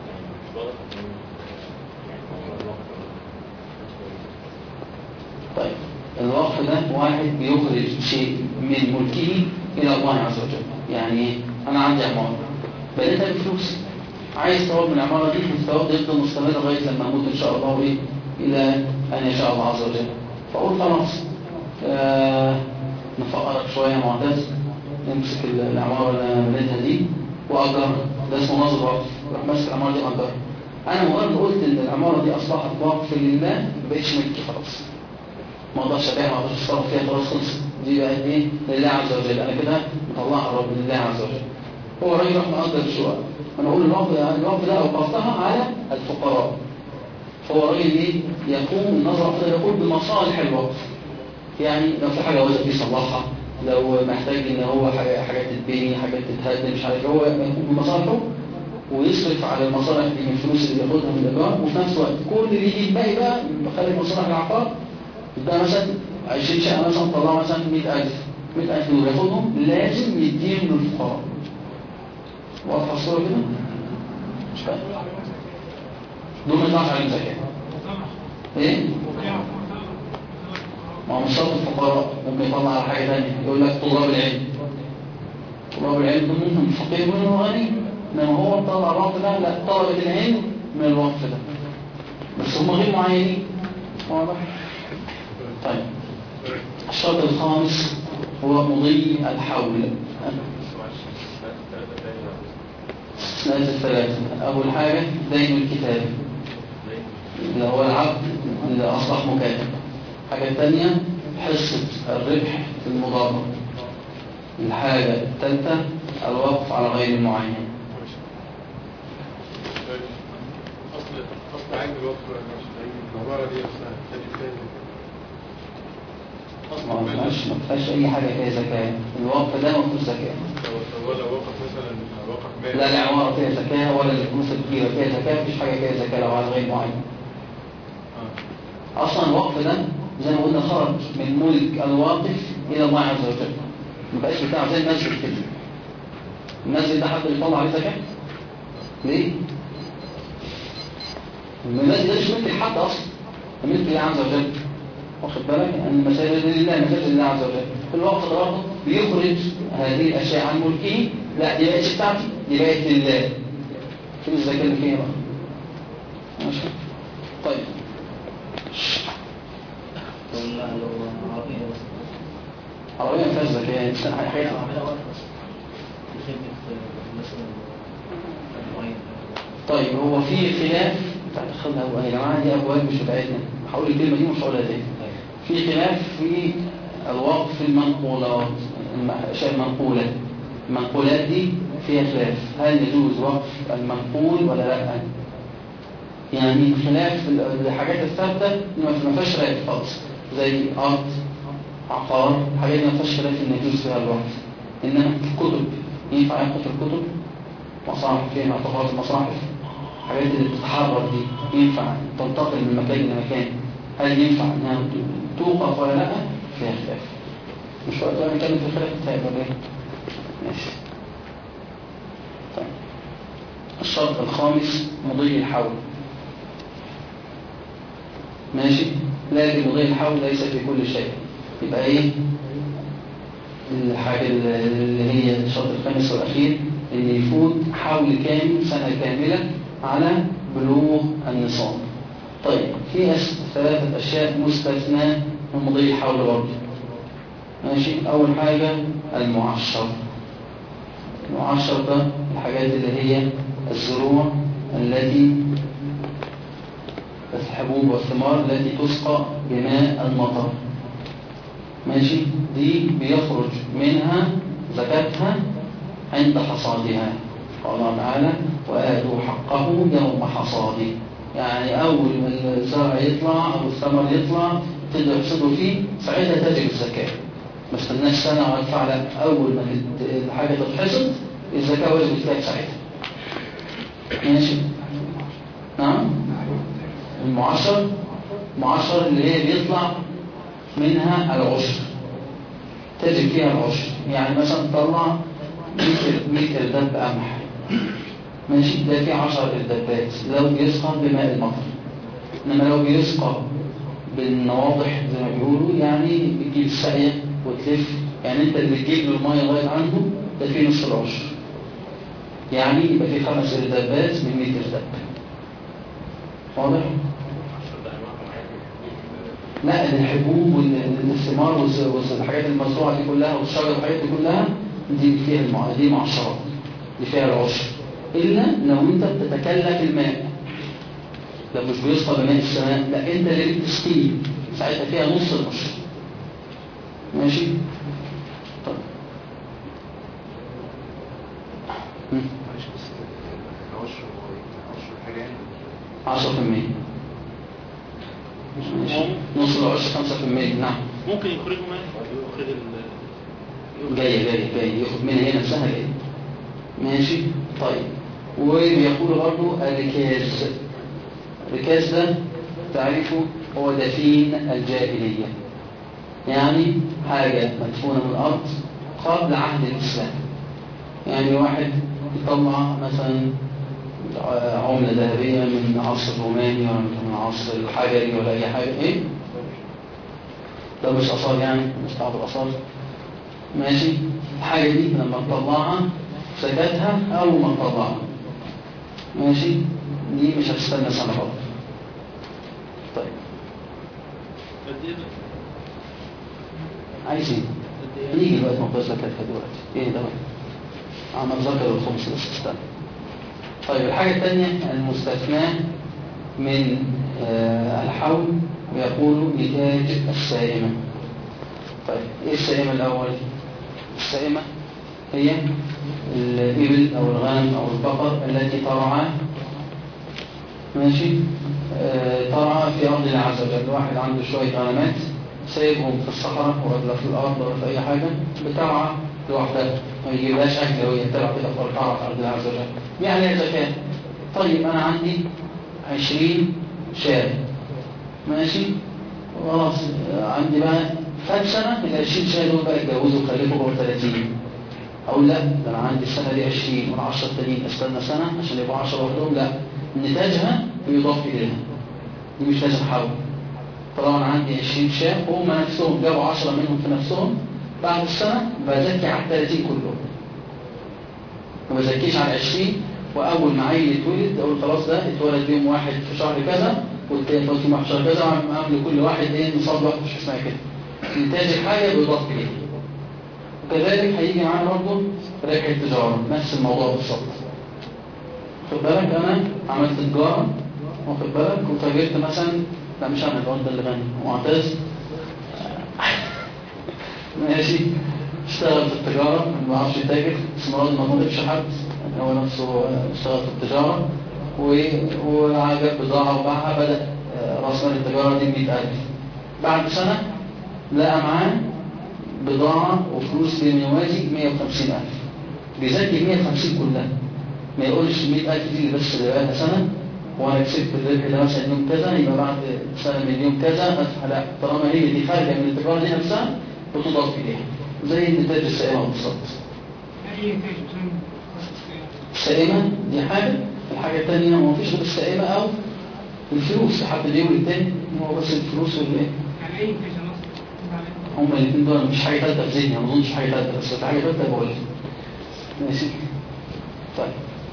طيب الوقف ده واحد بيخرج شيء من ملكه إلى الله عز وجل يعني إيه؟ أنا عندي عمارة بنيتها بفلوس عايز تقعد من العمارة دي والثواب يفضل مستمر لغاية لما أموت إن شاء الله وإيه إلى أن يشاء الله عز وجل فأقول خلاص آه نفقرك شوية يا معتز نمسك العمارة اللي أنا بنيتها دي وأجرها ده اسمه نظر وقف روح ماسك العمارة دي وأجرها أنا مجرد قلت إن العمارة دي أصبحت وقف لله ما بقتش ملكي خلاص ما اقدرش ابيعها ما اقدرش اتصرف فيها خلاص خلصت دي بقت ايه لله عز وجل انا كده مطلعها رب لله عز وجل هو راجل راح مقدر الشقق انا اقول الوقف ده الوقف ده اوقفتها على الفقراء فهو راجل ايه يقوم النظر كده يقول بمصالح الوقف يعني لو في حاجه وزن بيصلحها لو محتاج ان هو حاجه حاجات تتبني حاجات تتهدم مش عارف إيه، هو يقوم بمصالحه ويصرف على المصالح دي من الفلوس اللي بياخدها من الايجار وفي نفس الوقت كل اللي يجي الباقي بقى بخلي مصالح العقار ده مثلا 20 شقة مثلا طلعوا مثلا 100000 100000 دول ياخدهم لازم يديهم للفقراء واضحة الصورة كده؟ مش فاهم دول ما يطلعش عليهم زكاة ايه؟ ما هو مش شرط الفقراء ممكن يطلع على حاجة تانية يقول لك طلاب العلم طلاب العلم دول ممكن فقير منهم غني انما هو طلع الوقف ده لا طلبة العلم من الوقف ده بس هم غير معينين واضح؟ طيب الشرط الخامس هو مضي الحول استثناءات الثلاثة أول حاجة دين الكتاب اللي هو العبد اللي أصبح مكاتب الحاجة الثانية حصة الربح في المضاربة الحاجة الثالثة الوقف على غير المعين اصل اصل عين الوقف العباره دي اصلا تجد فيها ما اصل فيهاش ما فيهاش أي حاجة فيها زكاة الوقف ده ما فيهوش زكاة ولا وقف مثلا وقف مال لا العمارة فيها زكاة ولا الفلوس الكبيرة فيها زكاة مفيش حاجة فيها زكاة لو على غير معين أصلا الوقف ده زي ما قلنا خرج من ملك الواقف إلى الله عز وجل ما بقاش بتاعه زي المسجد كده المسجد ده حد يطلع عليه زكاة ليه؟ المسجد ده مش ملك لحد أصلا ده ملك لله عز وجل واخد بالك أن المساجد لله مساجد لله عز وجل في الوقت ده برضه بيخرج هذه الأشياء عن ملكه لا دي بقتش بتاعتي دي بقت لله فين الزكاة اللي فيها بقى ماشي طيب قلنا لو عربية بس عربية ما فيهاش زكاة إنسان حاجات عملها واحد بس لخدمة مثلا معين طيب هو في خلاف دخلنا يا جماعة دي أبواب مش بتاعتنا هقول الكلمة دي ومش هقولها تاني في خلاف في الوقف في المنقولات الأشياء المنقولة المنقولات دي فيها خلاف هل يجوز وقف المنقول ولا لا يعني خلاف الحاجات الثابتة دي ما فيهاش خلاف خالص زي أرض عقار حاجات دي ما فيهاش خلاف إن يجوز فيها الوقف إنما الكتب ينفع ياخد الكتب مصاحف فين اعتبارات المصاحف الحاجات اللي بتتحرك دي ينفع تنتقل من مكان لمكان هل ينفع انها توقف ولا لا فيها خلاف مش وقت بقى نتكلم في الخلاف بتاعي ولا ايه ماشي طيب الشرط الخامس مضي الحول ماشي لكن مضي الحول ليس في كل شيء يبقى ايه الحاجة اللي هي الشرط الخامس والأخير إن يفوت حول كامل سنة كاملة على بلوغ النصاب طيب في أس- ثلاثة أشياء مستثنى من مضي الحول برضه ماشي أول حاجة المعشر المعشر ده الحاجات اللي هي الزروع التي الحبوب والثمار التي تسقى بماء المطر ماشي دي بيخرج منها زكاتها عند حصادها قال الله تعالى وآتوا حقه يوم حصاده يعني أول ما الزرع يطلع أو الثمر يطلع تقدر تحصده فيه ساعتها تجب الزكاة ما استناش سنة وادفع لا أول ما تت- الحاجة تتحصد الزكاة وجبت فيها ساعتها ماشي نعم المعشر المعشر اللي هي بيطلع منها العشر تجب فيها العشر يعني مثلا تطلع 100 ارداب قمح ماشي ده فيه 10 اردابات لو بيسقى بماء المطر انما لو بيسقى بالنواضح زي ما بيقولوا يعني بتجيب الساقية وتلف يعني انت اللي بتجيب له الميه لغايه عنده ده فيه نص العشر يعني يبقى فيه خمس اردابات من 100 ارداب واضح؟ لا الحبوب وال- والثمار والز- والحاجات المزروعه دي كلها والشجر والحاجات دي كلها دي فيها المع... دي معشرات دي فيها العشر الا لو انت بتتكلف الماء لو مش بيسقى بماء السماء لا انت اللي بتسقيه ساعتها فيها نص العشر ماشي طيب هم. معلش بس العشر هو ايه؟ عشر حاجة يعني 10% ماشي نص العشر 5% نعم ممكن يخرجوا منها يخرج ال جاية جاية جاية ياخد منها هي نفسها جاية ماشي طيب وبيقول برضو الركاز الركاز ده تعرفه هو دفين الجاهلية يعني حاجة مدفونة من الأرض قبل عهد الإسلام يعني واحد يطلع مثلا عملة ذهبية من عصر الروماني ولا من عصر الحجري ولا أي حاجة إيه؟ ده مش آثار يعني مش تعرف آثار ماشي الحاجة دي لما تطلعها زكاتها أول ما تطلعها ماشي دي مش هتستنى سنة برضه طيب قد ايه بقى؟ عايزين قد ايه؟ نيجي دلوقتي موضوع زكاتها دلوقتي ايه ده بقى؟ عم ذكر الخمس بس استنى طيب الحاجة الثانية المستثناة من آه، الحول ويقول نتاج السائمة طيب ايه السائمة الأول؟ السائمة هي الإبل أو الغنم أو البقر التي ترعى ماشي آه، ترعى في أرض العزبة الواحد عنده شوية غنمات سايبهم في الصحراء ولا في الأرض ولا في أي حاجة بترعى لوحدها ما يجيبهاش أكل وهي بتلعب كده في ترعى في أرض العزبة يعني هي زكاة طيب أنا عندي عشرين شاة ماشي خلاص آه، عندي بقى فات سنة ال 20 شاة دول بقى اتجوزوا وخلفوا بقوا 30 أقول لا ده أنا عندي السنة دي 20 وال10 التانيين استنى سنة عشان يبقوا 10 لوحدهم لا نتاجها بيضاف إليها دي مش لازم حول طالما أنا عندي 20 شاة هم نفسهم جابوا 10 منهم في نفسهم بعد السنة بزكي على ال 30 كلهم ما بزكيش على 20 وأول ما عيل يتولد أقول خلاص ده اتولد يوم واحد في شهر كذا والتاني اتولد يوم واحد في شهر كذا وأعمل لكل واحد إيه نصاب واحد مش اسمها كده إنتاج الحاجة بيضاف إليها وكذلك هيجي معانا برضه ربح التجارة نفس الموضوع بالظبط خد بالك أنا عملت تجارة واخد بالك وتاجرت مثلا لا مش أنا الواد ده اللي غني معتز ماشي اشتغل في التجارة ما بعرفش يتاجر اسمرار ما طلبش حد يعني هو نفسه اشتغل في التجارة و- وعجب بضاعة وباعها بدأ آه، رأس مال التجارة دي 100000 بعد سنة لقى معاه بضاعة وفلوس بما يوازي 150000 بيزكي 150 كلها ما يقولش 100000 دي اللي بس اللي بقالها سنة وانا كسبت الربح ده مثلا يوم كذا يبقى بعد سنة من يوم كذا ادفع لا طالما هي دي خارجة من التجارة دي نفسها بتضاف إليها زي النتاج السائمة بالظبط أي إنتاج بدون خصص فيه. السائمة دي حاجة الحاجة الثانية ما فيش غير السائمة أو الفلوس حتى اللي يقول التاني هو بس الفلوس والايه يعني اي انتاج مصر هما الاثنين دول مش حاجه ثالثه في ذهني ما اظنش حاجه ثالثه بس لو حاجه ثالثه بقول ماشي طيب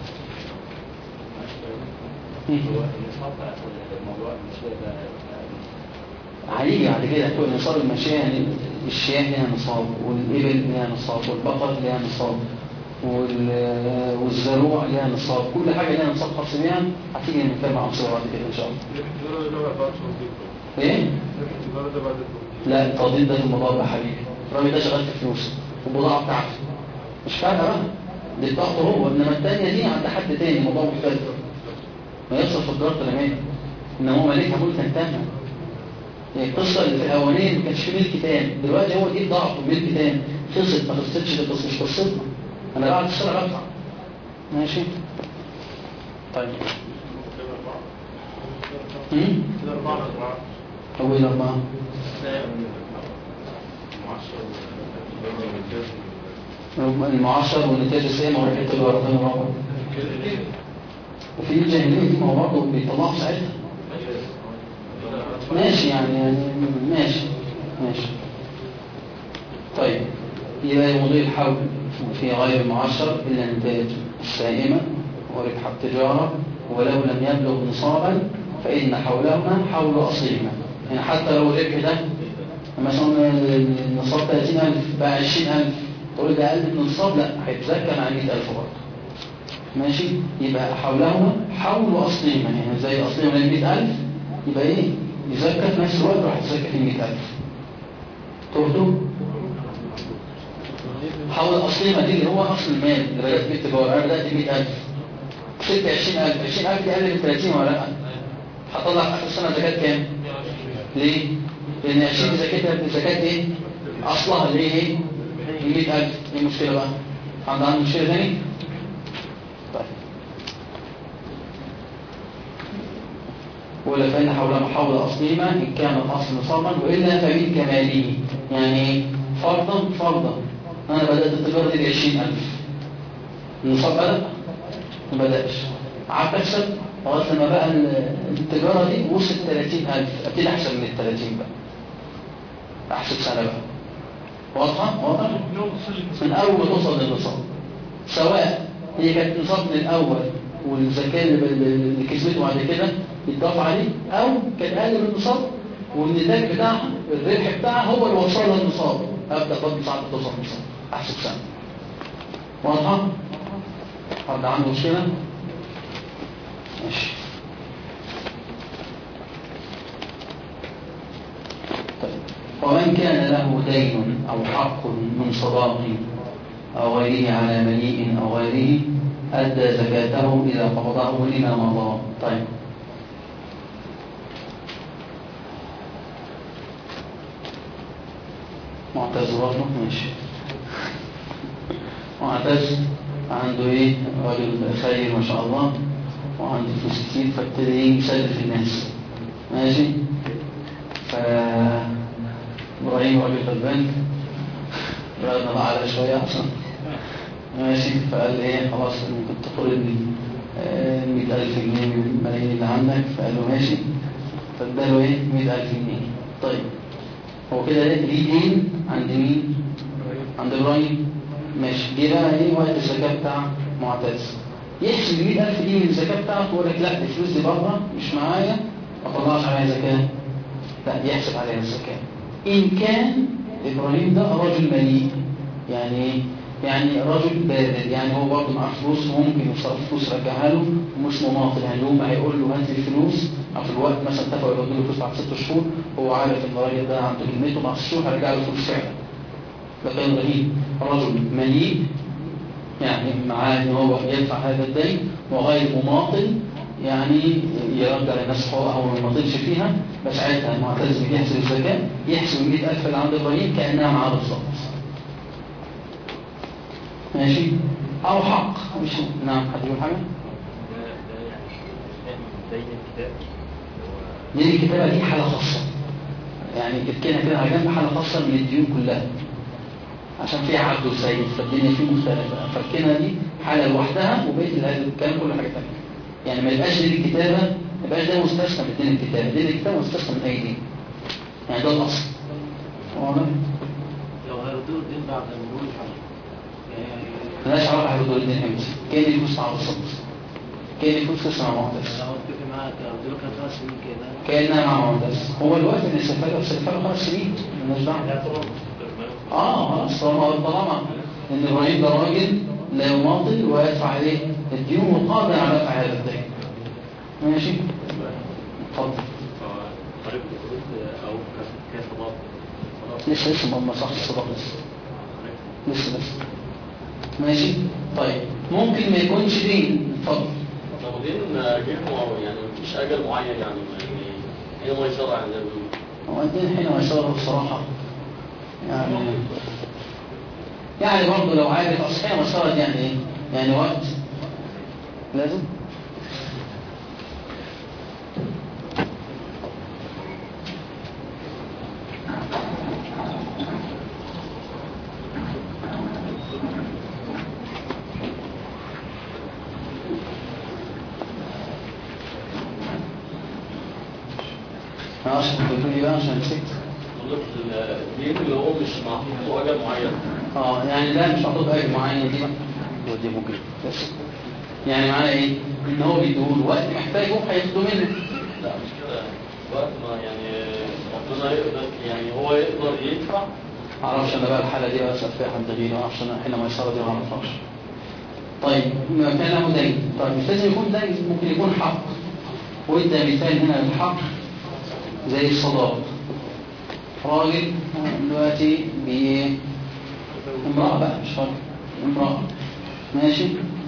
هو النصاب بقى الموضوع المشكله ده هيجي بعد كده هتقول نصاب المشاية يعني الشياه ليها نصاب والإبل ليها نصاب والبقر ليها نصاب وال- والزروع ليها نصاب كل حاجة ليها نصاب خاص بيها هتيجي نتكلم عن صورة بعد كده إن شاء الله إيه؟ لا التقدير ده في الموضوع ده حبيبي الراجل ده شغال في فلوس والبضاعة بتاعته مش فارقة بقى دي بتاعته هو إنما التانية دي عند حد تاني موضوع مختلف ما يحصل في تجارة الأمان إن هو مالكها ملكا تاما يعني القصة اللي في الأولانية ما كانش في ملك تام دلوقتي هو دي بضاعته ملك تام خلصت ما خلصتش دي قصة مش قصتنا أنا بعد السنة بدفع ماشي طيب هم؟ كده أربعة هو إيه الأربعة؟ المعاشر والنتاج السيئة ما هو الحتة اللي ورا تاني رابع وفي الجاهلية دي ما هو برضه بيطلعوا ساعتها ماشي يعني يعني ماشي ماشي طيب يبقى يمضي الحول في غير المعشر إلا نتاج السائمة وربح التجارة ولو لم يبلغ نصابا فإن حولهما حول أصلهما يعني حتى لو الربح ده مثلا النصاب 30000 بقى 20000 تقول ده أقل من النصاب لا هيتزكى مع 100000 برضه ماشي يبقى حولهما حول أصلهما يعني زي أصلهما ل 100000 يبقى إيه يزكى في نفس الوقت راح يزكى في 100000 تهدوا حول أصلهما دي اللي هو أصل المال اللي بدأت بيه التجارة أنا بدأت ب 100000 كسبت 20000 20000 دي أقل من 30 ولا لا هطلع في آخر السنة زكاة كام؟ ليه؟ لأن 20 زكاتها زكاة إيه؟ أصلها اللي هي إيه؟ 100000 إيه المشكلة بقى؟ عند عنده مشكلة تاني؟ طيب ولا فإن حول محول أصلهما إن كان الأصل نصابا وإلا فمن كماله يعني فرضا فرضا أنا بدأت التجارة دي ب 20000 النصاب بدأ؟ ما بدأش قعدت أكسب لغاية لما بقى التجارة دي وصلت 30000 أبتدي أحسب من ال 30 بقى أحسب سنة بقى واضحة؟ واضحة؟ من أول ما توصل للنصاب سواء هي كانت نصاب من الأول والزكاة اللي اللي كسبته بعد كده يتضاف عليه أو كان أقل من النصاب والنتاج بتاعها الربح بتاعها هو اللي وصلها للنصاب أبدأ برضه ساعة توصل للنصاب أحسب سنة واضحة؟ حد عنده مشكلة؟ ماشي طيب ومن كان له دين أو حق من صداق أو غيره على مليء أو غيره أدى زكاته إذا قبضه لما مضى طيب معتز برضه ماشي معتز عنده ايه راجل خير ما شاء الله وعنده فلوس كتير فابتدى ايه يسلف الناس ماشي ف ابراهيم راجل غلبان رغم بقى على شويه اصلا ماشي فقال ايه خلاص ممكن تقرضني 100000 جنيه من الملايين اللي عندك فقال له ماشي فاداله ايه 100000 جنيه طيب هو كده ليه دين عند مين عند ابراهيم ماشي جه بقى ايه وقت الزكاه بتاع معتز يحسب ال 100000 دي من الزكاه بتاعته ويقول لك لا الفلوس دي بره مش معايا ما طلعش عليها زكاه لا يحسب عليها الزكاه ان كان ابراهيم ده رجل مليء يعني ايه يعني رجل بارد يعني هو برضه معاه فلوس وممكن يصرف فلوس يرجعها له ومش مماطل يعني يوم ما هيقول له هات لي الفلوس او في الوقت مثلا اتفقوا يردوا له فلوس بعد ست شهور هو عارف ان الراجل ده عنده كلمته بعد ست شهور هيرجع له فلوس فعلا ده كان رهيب رجل مليء يعني معاه ان هو يدفع هذا الدين وغير مماطل يعني يرجع للناس حقوقها وما يماطلش فيها بس ساعتها المعتز بيحسب الزكاه يحسب ال 100000 اللي عند ابراهيم كانها معاه بالظبط ماشي او حق مش نعم حد يقول حاجه دي الكتابه دي حاله خاصه يعني كتكينا كده على جنب حاله خاصه من الديون كلها عشان فيها عبد وسيد فالدنيا فيه مختلفه فالكينه دي حاله لوحدها وبقيه هذا الكلام كل حاجه ثانيه يعني ما يبقاش دي الكتابه يبقى ده مستثنى من دين الكتاب دين الكتاب مستثنى من اي دين يعني ده الاصل واضح لو هيردوا الدين بعد مرور الحج يعني ملهاش علاقه بحدود الدين امتى كان الفلوس مع بالظبط كان الفلوس لسه مع معتز لو اتفق معاك هيردوا كان خمس سنين كده كانها مع معتز هو الوقت اللي استفاده بس استفاده خمس سنين مالناش دعوه اه خلاص طالما طالما ان ابراهيم ده راجل لا يماطل ويدفع عليه الديون وقادر على دفع هذا الدين ماشي اتفضل قريب او كصداق لسه لسه ما ما صح الصداق لسه لسه لسه ماشي طيب ممكن ما يكونش دين اتفضل لو دين جيب يعني مفيش اجل معين يعني يعني هي ما يشرع عند هو الدين حين ويشاره بصراحة يعني يعني برضه لو عارف أصل حين ويشاره يعني ايه يعني وقت لازم أنا أشرح بتقول إيه بقى عشان نسيت الدين اللي هو مش محطوط اجل معين اه يعني ده مش محطوط اجر معين دي بقى ودي ممكن بس يعني معناه ايه ان هو بيديهوله وقت محتاجه هياخده منه لا مش كده وقت ما يعني ربنا يقدر يعني هو يقدر يدفع معرفش انا بقى الحاله دي بقى اسال فيها حد غيري ما اعرفش انا حين ما يصير دي ما اعرفهاش طيب ما كان له دين طيب مش لازم يكون دين ممكن يكون حق وادى مثال هنا للحق زي الصداق راجل دلوقتي بي امرأة بقى مش راجل امرأة ماشي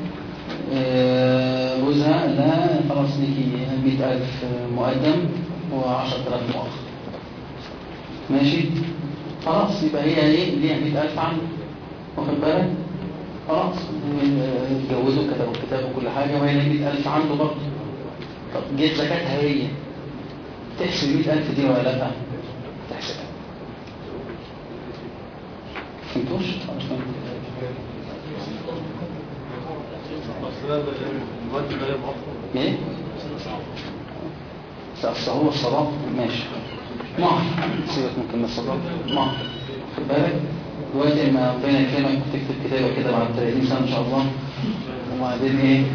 آه، جوزها قال لها خلاص ليكي 100000 مقدم و10000 مؤخر ماشي خلاص يبقى هي ايه ليها 100000 عنده واخد بالك خلاص آه، اتجوزوا كتبوا الكتاب وكل حاجة وهي ليها 100000 عنده برضه طب جت زكاتها هي تحسب 100000 دي ولا لا تحسبها فهمتوش خلاص فهمت. اصل ده الوقت ده غير مؤخر ايه اصل هو الصلاة ماشي مهر سيبك ممكن من الصلاة مهر خد بالك دلوقتي لما ربنا يكرمك وتكتب كتابة كده بعد 30 سنة ان شاء الله وبعدين ايه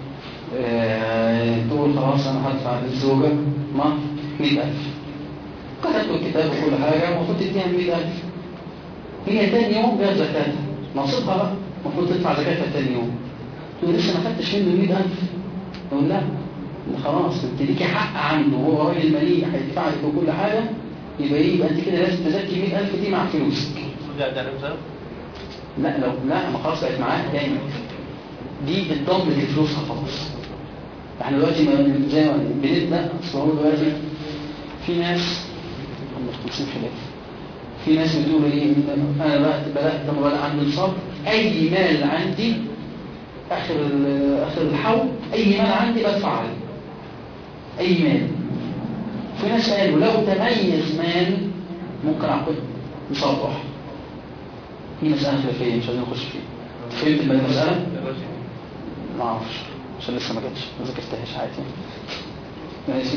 آه، تقول خلاص انا هدفع للزوجة مهر 100000 كتبت الكتاب وكل حاجة المفروض تديها 100000 هي تاني يوم جاب زكاتها نصيبها بقى المفروض تدفع زكاتها تاني يوم تقول لسه ما خدتش منه 100000 يقول لا ده خلاص انت ليكي حق عنده وهو راجل مليء هيدفع لك وكل حاجه يبقى ايه يبقى انت كده لازم تزكي 100000 دي مع فلوسك ده ده مثلا لا لو لا ما خلاص بقت معاك تاني دي اتضمت لفلوسها خلاص احنا دلوقتي ما زي ما بنبدا اصل هو دلوقتي في ناس هم 50 خلاف في ناس بتقول ايه إن انا بقى بدات لما بقى عندي نصاب اي مال عندي اخر ال- اخر الحول اي مال عندي بدفع عليه اي مال في ناس قالوا لو تميز مال ممكن اعقد نصاب واحد دي مسألة خلافية مش عايزين نخش فيها فهمت بقى المسألة؟ ما اعرفش عشان لسه ما جاتش ما ذاكرتهاش عادي ماشي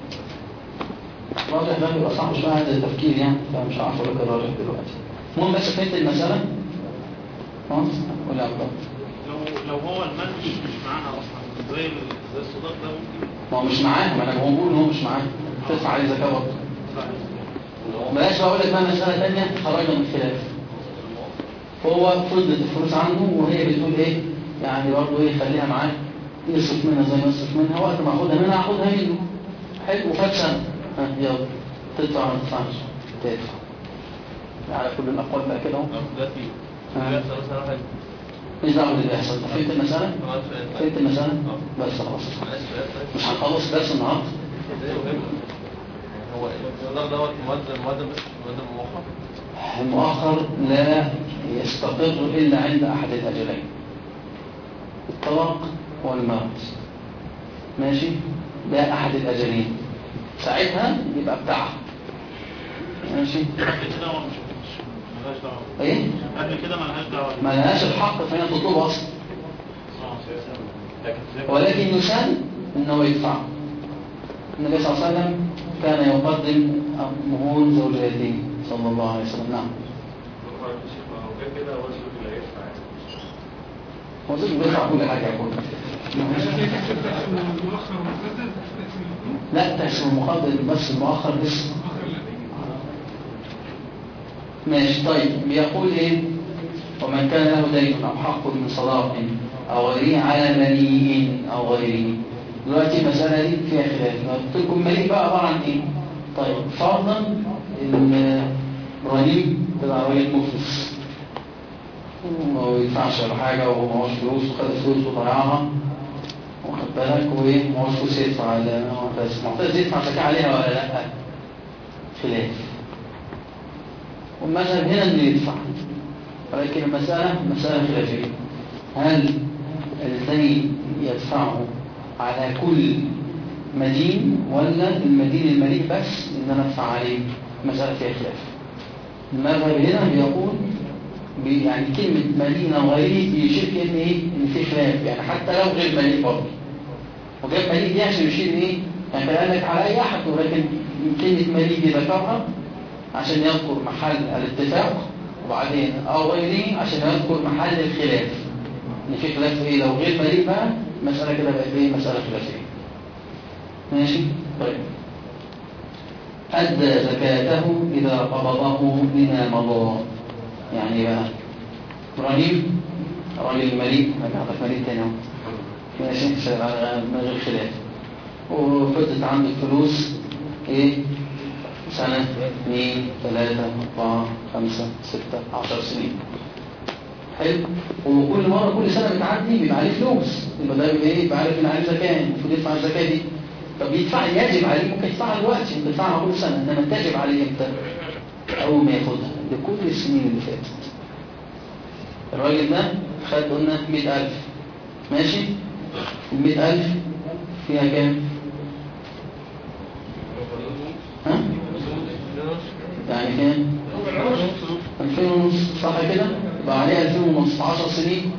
الراجح ده بيبقى صعب شوية عند التفكير يعني فمش عارف اقول لك الراجح دلوقتي المهم بس فهمت المسألة خلاص ولا عبد الله لو لو هو المال مش مش معانا اصلا زي ال- زي الصداق ده ممكن ما هو مش معاه ما انا بقول ان هو مش معاه تدفع عليه زكاة برضه بلاش بقول لك بقى مسألة تانية خرجنا من الخلاف هو فضلت الفلوس عنده وهي بتقول ايه يعني برضه ايه خليها معاه يصرف منها زي ما يصرف منها وقت ما اخدها منها اخدها منه حلو وفات سنة ها يلا تدفع ولا ما تدفعش تدفع على كل الاقوال بقى كده اهو دلوقتي آه. بيحصل مثلا واحد مش دعوه باللي بيحصل أنت فهمت المسألة؟ عمل سؤال فهمت المسألة؟ آه. بس خلاص معلش سؤال طيب. مش هنخلص درس النهارده ده مهم هو الصداق دوت مقدم مقدم بس مقدم مؤخر المؤخر لا يستقر إلا عند أحد الأجلين الطلاق والموت ماشي ده أحد الأجلين ساعتها يبقى بتاعها ماشي قبل كده هو مش مش ملهاش دعوه ايه قبل كده ملهاش دعوه ما لهاش الحق فهي تطلبه اصلا آه. لكن ولكن يسن انه يدفع النبي صلى الله عليه وسلم كان يقدم مهور زوجاته صلى الله عليه وسلم نعم كده وزنه لا يدفع هو زوج بيدفع كل حاجة يقول مؤخر ومقدم تقسيم الاثنين لا تحسب المقدم بس المؤخر لسه ماشي طيب بيقول ايه ومن كان له دين او حق من صداق او غيره على مليء او غيره دلوقتي المسألة دي فيها خلاف قلت لكم مليء بقى عبارة عن ايه طيب فرضا الرهيب بتاع راجل مفلس وما يدفعش ولا حاجة وهو معهوش فلوس وخد فلوس وضيعها واخد بالك وايه معهوش فلوس يدفع على معتز معتز يدفع زكاة عليها ولا لا خلاف والمذهب هنا انه يدفع ولكن المسألة مسألة خلافية هل الدين يدفعه على كل مدين ولا المدين المليء بس ان انا ادفع عليه مسألة فيها خلاف المذهب هنا بيقول بي- يعني كلمة مدينة وغيره بيشير كأن ايه ان في خلاف يعني حتى لو غير مليء برضه وجاب مليء دي عشان يشير ايه يعني كان قال لك على اي احد ولكن كلمة مليء دي ذكرها عشان يذكر محل الاتفاق وبعدين او غيره عشان يذكر محل الخلاف ان في خلاف ايه لو غير مليء بقى مسألة كده بقت ايه مسألة خلافية ماشي طيب أدى زكاته إذا قبضه بما مضى يعني بقى إبراهيم راجل مليء أنا أعطيك مليء تاني أهو ماشي شغال على من غير خلاف وفضلت عندك فلوس إيه سنة اثنين ثلاثة أربعة خمسة ستة عشر سنين حلو وكل مرة كل سنة بتعدي بيبقى عليه فلوس يبقى ده بيبقى ايه يبقى عارف ان عليه زكاة المفروض يدفع الزكاة دي طب يدفع يجب عليه ممكن يدفعها دلوقتي ممكن يدفعها كل سنة انما تجب عليه امتى؟ أول ما ياخدها لكل السنين اللي فاتت الراجل ده خد قلنا 100000 ماشي ال 100000 فيها كام؟ ها؟ يعني كام؟ 2000 ونص صح كده؟ يبقى عليه 2000 ونص 10 سنين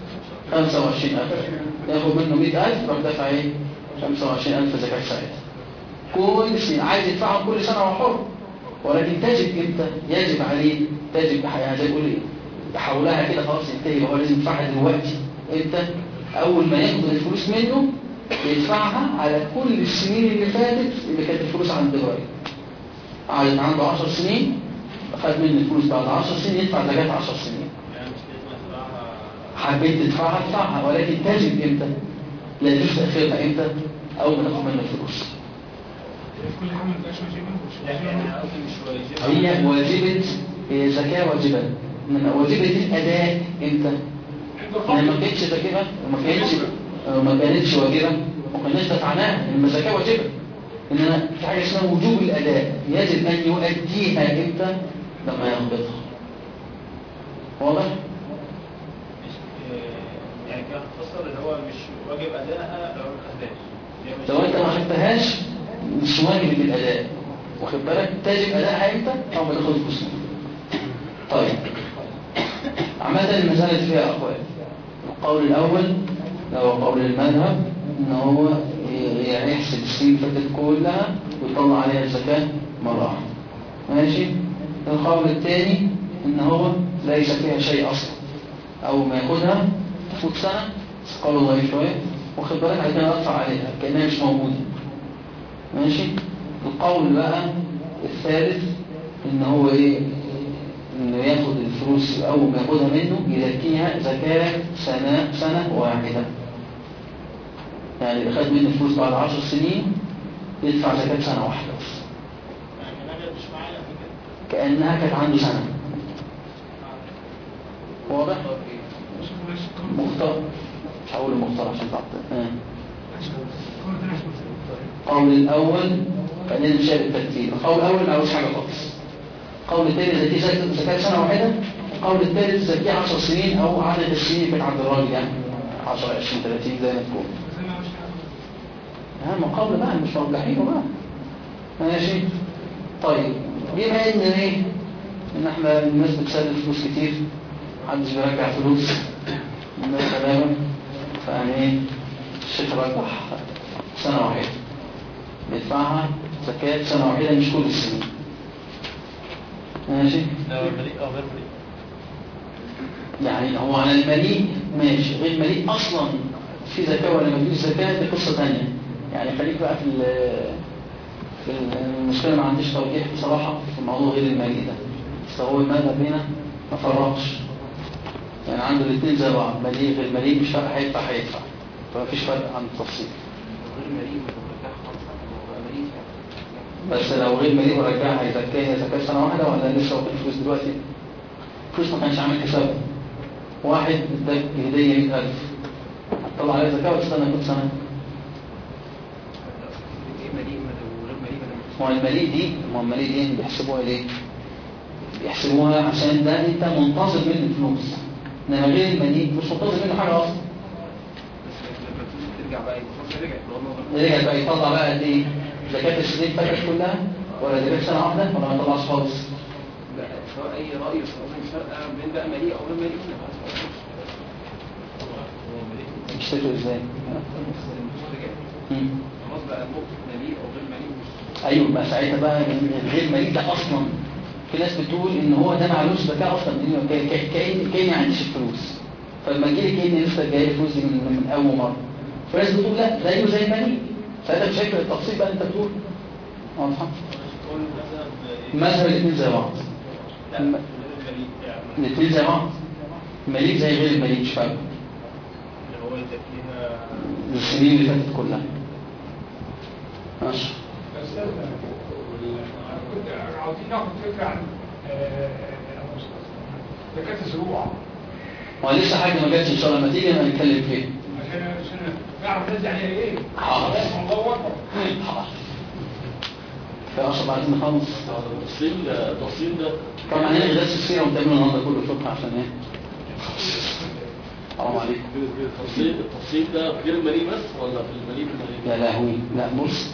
25000 ياخد منه 100000 يروح دافع ايه؟ 25000 زكاة ساعتها كل سنة عايز يدفعهم كل سنة هو حر ولكن تجب امتى؟ يجب عليه تجب يعني زي يقول ايه؟ يحولها كده خلاص ينتهي هو لازم يدفعها دلوقتي امتى؟ اول ما ياخد الفلوس منه يدفعها على كل السنين اللي فاتت اللي كانت الفلوس عند الراجل قعدت عنده 10 سنين خد منه الفلوس بعد 10 سنين يدفع زكاة 10 سنين يعني مش لازم ادفعها حبيت تدفعها ادفعها ولكن تجب امتى؟ لا يجوز تأخيرها امتى؟ أول ما تاخد منه الفلوس في كل حاجة ما تبقاش واجبة مش لا يعني انا قصدي مش واجب هي واجبة هي زكاة واجبة إنما واجبة الأداء امتى؟ يعني ما كانتش زكاة وما كانتش ما كانتش واجبة ما كناش دفعناها إنما الزكاة واجبة إنما في حاجة اسمها وجوب الأداء يجب أن يؤديها امتى؟ لما يقبضها واضح؟ مش آه، يعني كان اختصر اللي هو مش واجب ادائها لو ما خدهاش هي مش- لو انت ما خدتهاش مش واجب الاداء واخد بالك تجب ادائها امتى او ما تاخد فلوس طيب عامة المسألة فيها أقوال القول الأول لو قول المذهب إن هو يعني يحسب السنين اللي فاتت كلها ويطلع عليها الزكاة مرة واحدة ماشي القول الثاني إن هو ليس فيها شيء أصلا أو ما ياخدها تفوت سنة بس قوله ضعيف شوية واخد بالك بعد كده أدفع عليها كأنها مش موجودة ماشي القول بقى الثالث إن هو إيه إنه ياخد الفلوس أول ما ياخدها منه يزكيها زكاة سنة سنة واحدة يعني اللي خد منه فلوس بعد عشر سنين يدفع زكاة سنة واحدة بس يعني انا مش معايا في كده كأنها كانت عنده سنة واضح؟ مش بلاش قول مختار مش هقول المختار عشان تعطل آه. قول تاني عشان بس. القول الأول خلينا نشاهد الترتيب القول الأول ما عاوز حاجة خالص القول الثاني زكي زكاة زكاة سنة واحدة القول الثالث زكي 10 سنين أو عدد السنين اللي كانت عند الراجل يعني 10 20 30 زي ما تكون زي ما مش حاجة. أهم قول بقى مش مرجحينه بقى ماشي طيب بما ان ايه ان احنا الناس بتسلف فلوس كتير محدش بيرجع فلوس الناس تماما فيعني ايه الشيخ رجح سنة واحدة بيدفعها زكاة سنة واحدة مش كل السنين ماشي لو مليء أو غير مليء يعني هو على المليء ماشي غير المليء اصلا في زكاه ولا ما فيش زكاه دي قصه ثانيه يعني خليك بقى في ال- في المشكله ما عنديش توجيه بصراحه في موضوع غير المليء ده بس هو المذهب هنا ما فرقش يعني عنده الاثنين زي بعض مليء غير مليء مش فارق هيدفع هيدفع فما فيش فرق عن التفصيل غير مريض ومرتاح خالص هو مريض بس لو غير مليء ورجعها يزكاها زكاه سنه واحده ولا لسه واخد فلوس دلوقتي فلوس ما كانش عامل حسابه واحد اداك هديه 100000 هتطلع عليها زكاه ولا تستنى كل سنه ايه مريض وغير مريض ما هو المليء دي ما هو المليء دي بيحسبوها ليه؟ بيحسبوها عشان ده انت منتظر منه الفلوس انما غير المليء مش منتظر منه حاجه اصلا بس لما الفلوس ترجع بقى يبقى خلاص رجعت والله رجع بقى يطلع بقى قد ايه؟ زكاه السنين فاتت كلها ولا زكاه سنه واحده ولا ما يطلعش خالص؟ لا سواء اي رأي سواء مش فارقة بين بقى مليء او غير مليء خلاص مش تفرق ازاي؟ الفلوس رجعت مم. خلاص بقى نقطة مليء او غير مليء مش ايوه بقى ساعتها بقى غير مليء ده اصلا في ناس بتقول ان هو ده معلوش زكاه اصلا دي ك- ك- كأن كأن ما عنديش الفلوس فلما جه لي كأن لسه جاي فلوس دي من, من اول مره في ناس بتقول لا زيه زي المليء ساعتها مش هيفرق التفصيل بقى انت بتقول واضحه قول مثلا مذهب الاثنين زي بعض لا الم- غير المليء يعني الاثنين زي بعض المليء زي غير المليء مش فارق اللي هو يزكيها السنين اللي فاتت كلها ماشي بس كنت عاوزين ناخد فكره عن آه، زكاه الزروع هو لسه حاجه ما جاتش ان شاء الله لما تيجي نبقى نتكلم فيها عشان عشان نعرف نرجع عليها ايه حاضر. الله اكبر حاضر في اشرب عايزين نخلص التفصيل التفصيل ده طبعا هنا درس السيره ومتعمل النهارده كله فقه عشان ايه حرام عليكم التفصيل التفصيل ده غير المليء بس ولا في المليء بالمليء؟ يا لهوي لا بص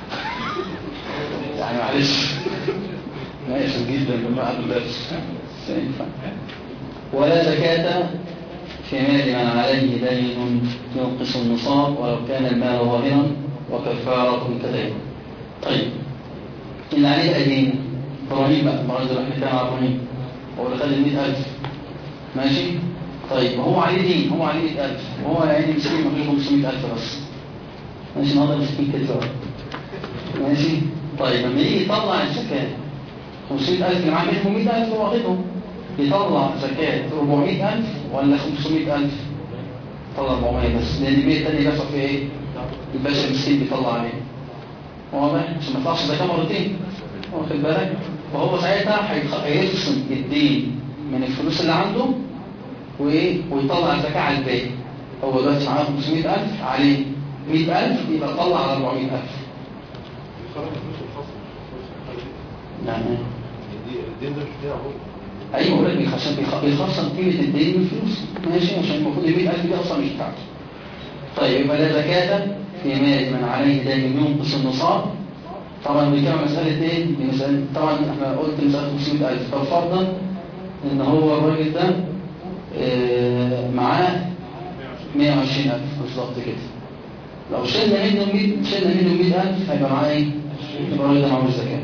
يعني معلش ماشي جدا لما قعد الدرس مش هينفع. ولا زكاة في مال من عليه دين ينقص النصاب ولو كان المال ظاهرا وكفارة كذلك طيب اللي عليه دين ابراهيم بقى المرة اللي احنا كان على ابراهيم هو اللي خد ال 100000 ماشي طيب هو عليه دين هو عليه 100000 وهو يعني مسكين ما فيش 500000 بس ماشي النهارده مسكين كده ماشي طيب لما يجي يطلع الزكاة 500000 اللي معاه منهم 100000 هو واخدهم يطلع زكاة 400000 ولا 500000 طلع 400 بس لأن ال 100 التانية بيحصل فيها إيه؟ الباشا المسكين بيطلع عليه واضح عشان ما يطلعش زكاة مرتين واخد بالك فهو ساعتها هيخ- هيخصم الدين من الفلوس اللي عنده وايه ويطلع الزكاة على الباقي هو دلوقتي معاه 500000 عليه 100000 يبقى طلع على 400000 خرج فلوس الخاص يعني الدين ده مش بتاعه هو ايوه بقول لك بيخصم بيخ- بيخصم قيمه الدين من الفلوس ماشي عشان المفروض ال 100000 دي اصلا مش بتاعته طيب يبقى لا زكاة في مال من عليه دين ينقص النصاب طبعا بنتكلم مسألة ايه؟ دي مسألة طبعا احنا قلت مسألة 500000 طب فرضا ان هو الراجل ده آه، معاه 120000 بالظبط كده لو شلنا منه 100 شلنا منه 100000 هيبقى معاه ايه؟ يبقى الراجل ده معهوش زكاة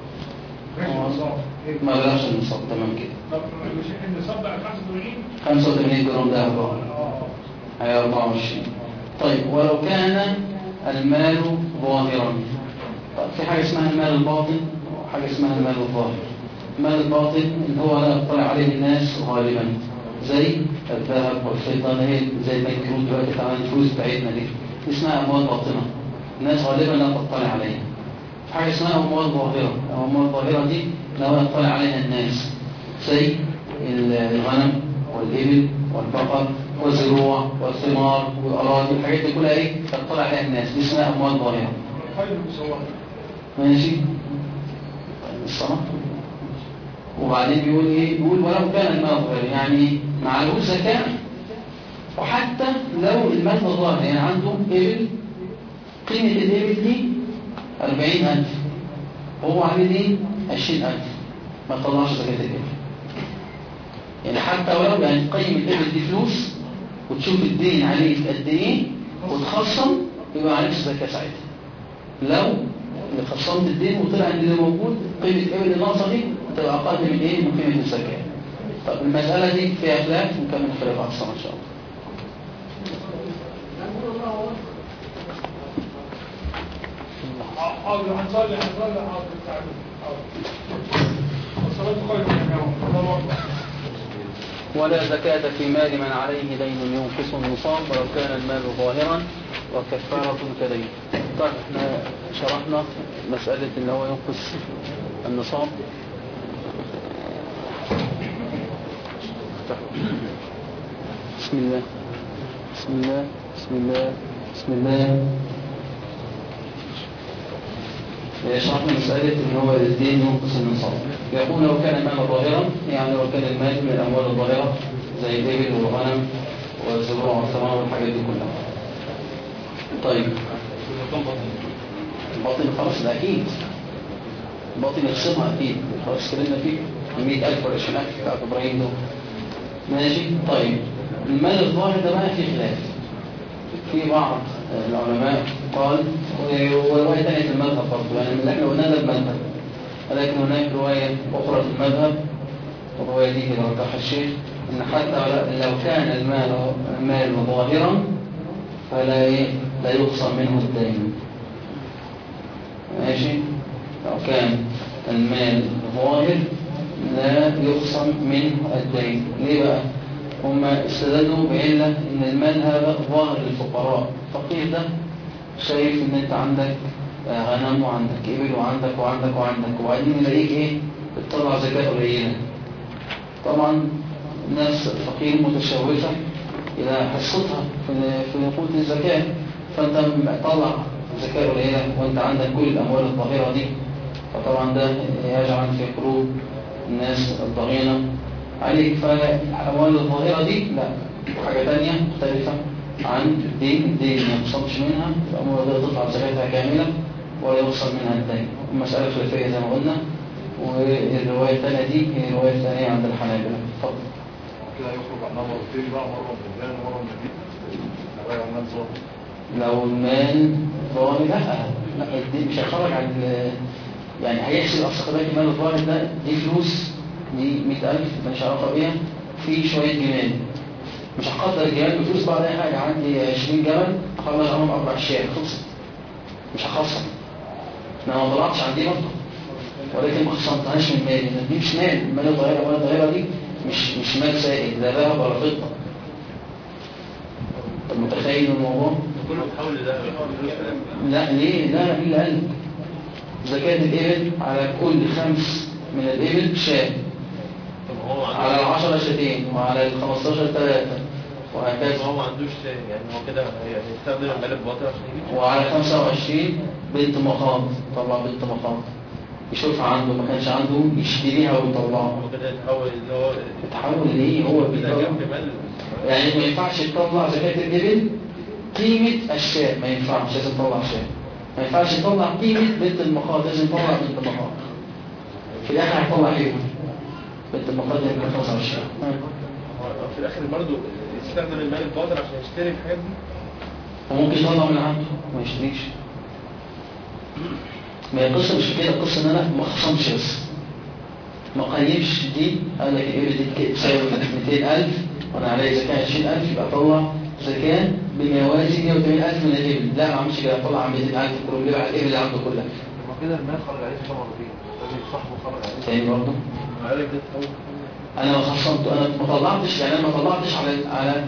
ما بلاش النصاب تمام كده طب مش النصاب بقى 85 85 جرام ده أربعة هي 24 طيب ولو كان المال ظاهرا طيب في حاجة اسمها المال الباطن وحاجة اسمها المال الظاهر المال الباطن اللي هو لا يطلع عليه الناس غالبا زي الذهب والفضة اللي هي زي البنكروت دلوقتي كمان الفلوس بتاعتنا دي دي اسمها أموال باطنة الناس غالبا لا تطلع عليها في حاجة اسمها أموال ظاهرة الأموال الظاهرة دي لا يطلع عليها الناس زي الغنم والإبل والبقر والزروع والثمار والأراضي الحاجات دي كلها إيه تطلع عليها الناس دي اسمها أموال ظاهرة خير مصور ماشي طيب الصلاة وبعدين بيقول ايه بيقول ولو كان المال ظاهر يعني معلوش زكاة وحتى لو المال ظاهر يعني عنده إبل قيمة الإبل دي 40000 وهو عليه دين 20000 ما طلعش زكاة الإبل يعني حتى ولو يعني تقيم الإبل دي فلوس وتشوف الدين عليه في قد إيه وتخصم يبقى عليك زكاة ساعتها لو اللي خصمت الدين وطلع ان اللي موجود قيمه الابل اللي ناقصه دي تبقى اقل من ايه من قيمه الزكاه طب المساله دي فيها خلاف ونكمل خلاف على الصلاه ان شاء الله حاضر هنصلي هنصلي حاضر تعالوا الصلاة خير من النوم الله أكبر ولا زكاة في مال من عليه دين ينقص النصاب ولو كان المال ظاهرا وكفارة كدين طيب احنا شرحنا مسألة ان هو ينقص النصاب بسم الله بسم الله بسم الله بسم الله شرحنا مسألة ان هو الدين ينقص النصاب يقول لو كان المال ظاهرا يعني لو كان المال من الأموال الظاهرة زي الإبل والغنم والزروع والثمار والحاجات دي كلها طيب الباطن خلاص ده أكيد الباطن يخصمها أكيد خلاص اتكلمنا فيه 100000 ولا 20000 بتاعت إبراهيم دول ماشي طيب المال الظاهر ده بقى فيه خلاف في بعض العلماء قال ورواية ثانية في المذهب برضه يعني من احنا قلنا ده المذهب ولكن هناك رواية أخرى في المذهب والرواية دي كده رجحها الشيخ إن حتى لو كان المال المال ظاهرا فلا إيه؟ لا يخصم منه الدين ماشي لو كان المال ظاهر لا يخصم منه الدين ليه بقى هم استدلوا بعلة ان المال هذا ظاهر للفقراء الفقير ده شايف ان انت عندك غنم وعندك ابل وعندك وعندك وعندك وبعدين يلاقيك ايه بتطلع زكاة قليلة طبعا الناس الفقير متشوفة الى حصتها في في نقود الزكاة فانت طلع زكاة قليلة وانت عندك كل الاموال الظاهرة دي فطبعا ده يجعل في قلوب الناس الضغينة عليك فالأموال الظاهرة دي لا حاجة تانية مختلفة عن الدين الدين ما يقصمش منها الأمور الظاهرة تطلع زكاتها كاملة ولا يقصم منها الدين مسألة خلافية زي ما قلنا والرواية الثانية دي هي الرواية الثانية عند الحنابلة اتفضل كده يخرج عنها مرتين بقى مرة من الدين ومرة من الدين لو هي عمال ظاهر لو المال ظاهر لا لا الدين مش هيخرج عن ال- يعني هيحسب أصل خلي بالك المال الظاهر ده دي فلوس دي 100000 ماليش علاقة بيها في شوية جمال مش هقدر الجمال بفلوس بعد أي حاجة عندي 20 جمل أخلص عنهم أربع شهر خلصت مش هخصم أنا ما طلعتش عندي برضه ولكن ما خصمتهاش من مالي لأن دي مش مال المال الظاهرة المال الظاهرة دي مش مش مال سائل لا ذهب ولا فضة طب متخيل الموضوع؟ كله بتحول لده لا ليه لا إلا قلب زكاة الإبل على كل خمس من الإبل شاة طب هو ما على عندوش العشرة شاتين وعلى الخمستاشر ثلاثة وهكذا هو ما عندوش تاني يعني هو كده هيستخدم المال الباطل عشان يجيب وعلى 25 بنت مخاض طلع بنت مخاض يشوفها عنده ما كانش عنده يشتريها ويطلعها هو كده يتحول اللي هو تحول ليه هو إذا بيطلع كان في مال يعني ما ينفعش تطلع زكاة الإبل قيمة الشاة ما ينفعش لازم تطلع شاة ما ينفعش تطلع قيمة بنت المخاض لازم تطلع بنت مخاض في الآخر هتطلع ايه بنت المخاض دي يمكن 25 هو في الاخر برضه يستخدم المال الباطل عشان يشتري الحاجات دي وممكن يطلع من عنده ما يشتريش ما هي القصة مش كده القصة ان انا ما خصمش بس ما قيمش دي قال لك الايه دي تساوي 200000 وانا عليا زكاة 20000 يبقى اطلع زكاة بما يوازي 180000 من الابل لا ما عملش كده اطلع 200000 كله اللي على الابل اللي عنده كلها ما كده المال خرج عليه كده مرتين لازم صاحبه خرج عليه تاني برضه قال لك ده تحول انا ما خصمت انا ما طلعتش يعني انا ما طلعتش على على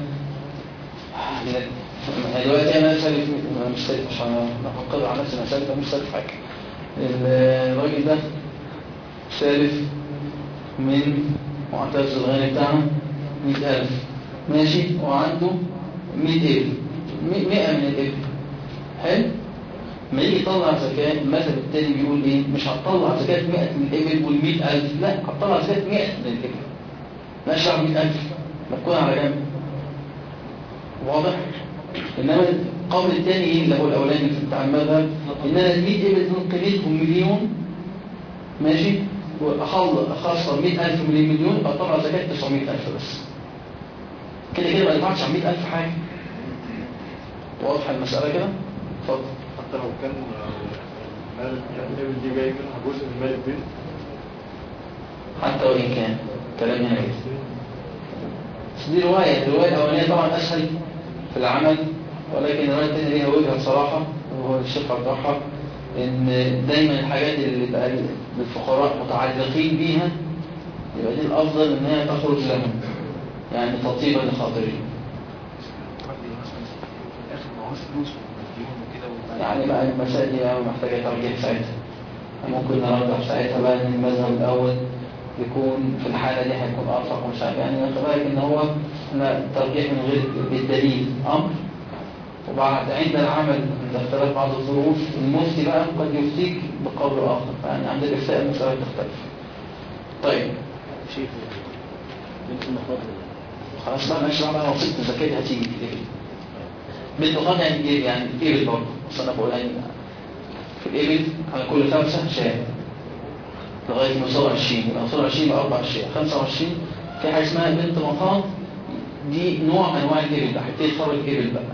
يعني دلوقتي انا سالف انا مش سالف عشان احقق على نفسي انا سالف أنا مش سالف حاجه الراجل ده سالف من معتز الغني بتاعه 100000 ماشي وعنده 100 ابل 100 من الابل حلو ما يجي يطلع زكاة المذهب التاني بيقول ايه مش هتطلع زكاة 100 من الابل وال 100000 لا هتطلع زكاة 100 من الابل ماشي على 100000 ما تكون على جنب واضح انما القول الثاني ايه اللي هو الاولاني في بتاع المذهب ان انا ال 100 ابل دول قيمتهم مليون ماشي واخلص اخسر 100000 من المليون يبقى طلع زكاة 900000 بس كده كده ما ينفعش على 100000 حاجه واضحه المساله كده اتفضل حتى لو كان آه، مال يعني الابل دي جاي منها جزء من مال البنت حتى وإن كان كلام هنا كده بس دي رواية الرواية الأولانية طبعا أسهل في العمل ولكن الرواية الثانية ليها وجهة بصراحة وهو الشيخ عبد الوهاب إن دايما الحاجات اللي بقى الفقراء متعلقين بيها يبقى دي الأفضل إن هي تخرج لهم يعني تطيبا لخاطرهم يعني بقى المسائل دي بقى محتاجة ترجيح ساعتها ممكن نرجح ساعتها بقى ان المذهب الاول يكون في الحالة دي هيكون ارفق ومش عارف يعني خد بالك ان هو احنا ترجيح من غير بالدليل امر وبعد عند العمل عند اختلاف بعض الظروف المفتي بقى قد يفتيك بقول اخر يعني عند الافتاء المسألة تختلف طيب شيخ بنت المخاطر خلاص بقى ماشي بقى وصلت الزكاة هتيجي كده بالدخان يعني ايه يعني الابل برضه بس انا بقول يعني في الابل على كل خمسة شاة لغاية ما يوصلوا 20 يبقى يوصلوا 20 يبقى أربع شاة 25 في حاجة اسمها بنت مخاض دي نوع من أنواع الإبل بقى هتبتدي تخرج إبل بقى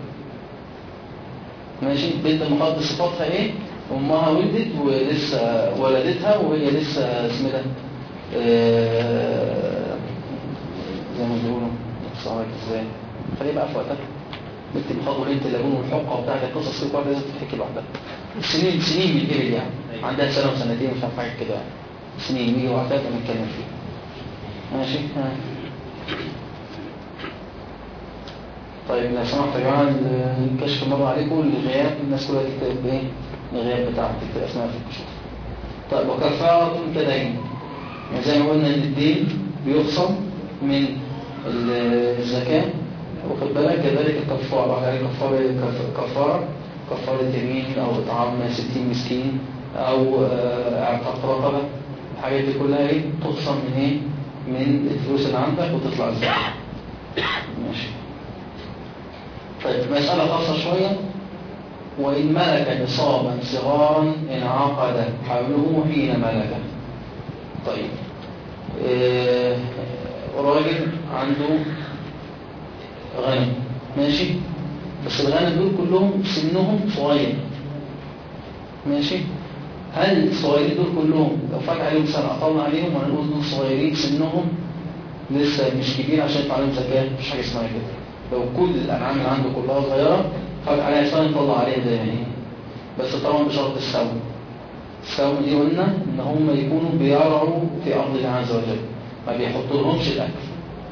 ماشي بنت المخاض دي صفاتها إيه؟ أمها ولدت ولسه ولدتها وهي لسه اسمه ده آه، زي ما بيقولوا صارت ازاي خليه بقى في وقتها بنت المخاض وبنت اللبون والحقه وبتاع القصص دي كلها لازم تتحكي لوحدها سنين سنين من الإبل يعني عندها سنة وسنتين مش عارف حاجة كده يعني. سنين نيجي وقتها نتكلم فيه ماشي ها. طيب لو سمحت يا جماعة الكشف مرة عليكم الغياب الناس كلها تكتب ايه الغياب بتاعها تكتب اسمها في الكشوف طيب وكفارة كدين يعني زي ما قلنا ان الدين بيخصم من الزكاة واخد بالك كذلك الكفارة واحد عليه كفارة كف- كفارة كفارة يمين أو إطعام 60 مسكين أو آه، اعتاق رقبة الحاجات دي كلها ايه تخصم من ايه من الفلوس اللي عندك وتطلع الزكاة ماشي طيب مسألة خاصة شوية وإن ملك نصابا صغارا انعقد حوله حين ملكه طيب آه، راجل عنده غنم ماشي بس الغنم دول كلهم سنهم صغير ماشي هل الصغيرين دول كلهم لو فات عليهم سنة أطلنا عليهم ولا نقول دول صغيرين سنهم لسه مش كبير عشان يطلع عليهم زكاة مش حاجة اسمها كده لو كل الأنعام اللي عنده كلها صغيرة فات عليها سنة نطلع عليها زي ما هي بس طبعا بشرط السوم السوم دي قلنا إن هم يكونوا بيرعوا في أرض الله عز وجل ما بيحطوا لهمش الأكل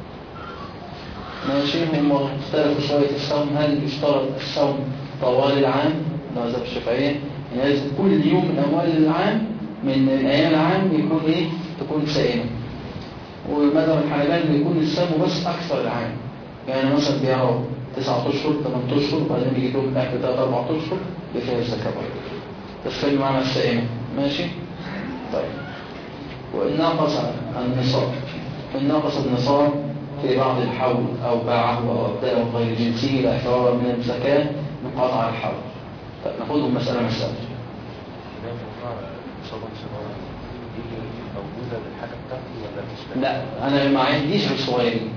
ماشي هم اختلفوا شوية في الصوم هل يشترط الصوم طوال العام ده مذهب الشافعية يعني لازم كل يوم من أول العام من أيام العام يكون إيه تكون سائمة ومذهب الحلبان بيكون الصوم بس أكثر العام يعني مثلا بيروا تسعة أشهر 8 أشهر وبعدين بيجي لهم الأكل 3 4 أشهر بفيها الزكاة برضه تفهم معنى السائمة ماشي طيب وإن نقص النصاب إن نقص النصاب في بعض الحول أو باعه أو أبدأه غير جنسه لا فرار من الزكاة انقطع الحول طيب ناخدهم مسألة مسألة لا أنا ما عنديش بالصغيرين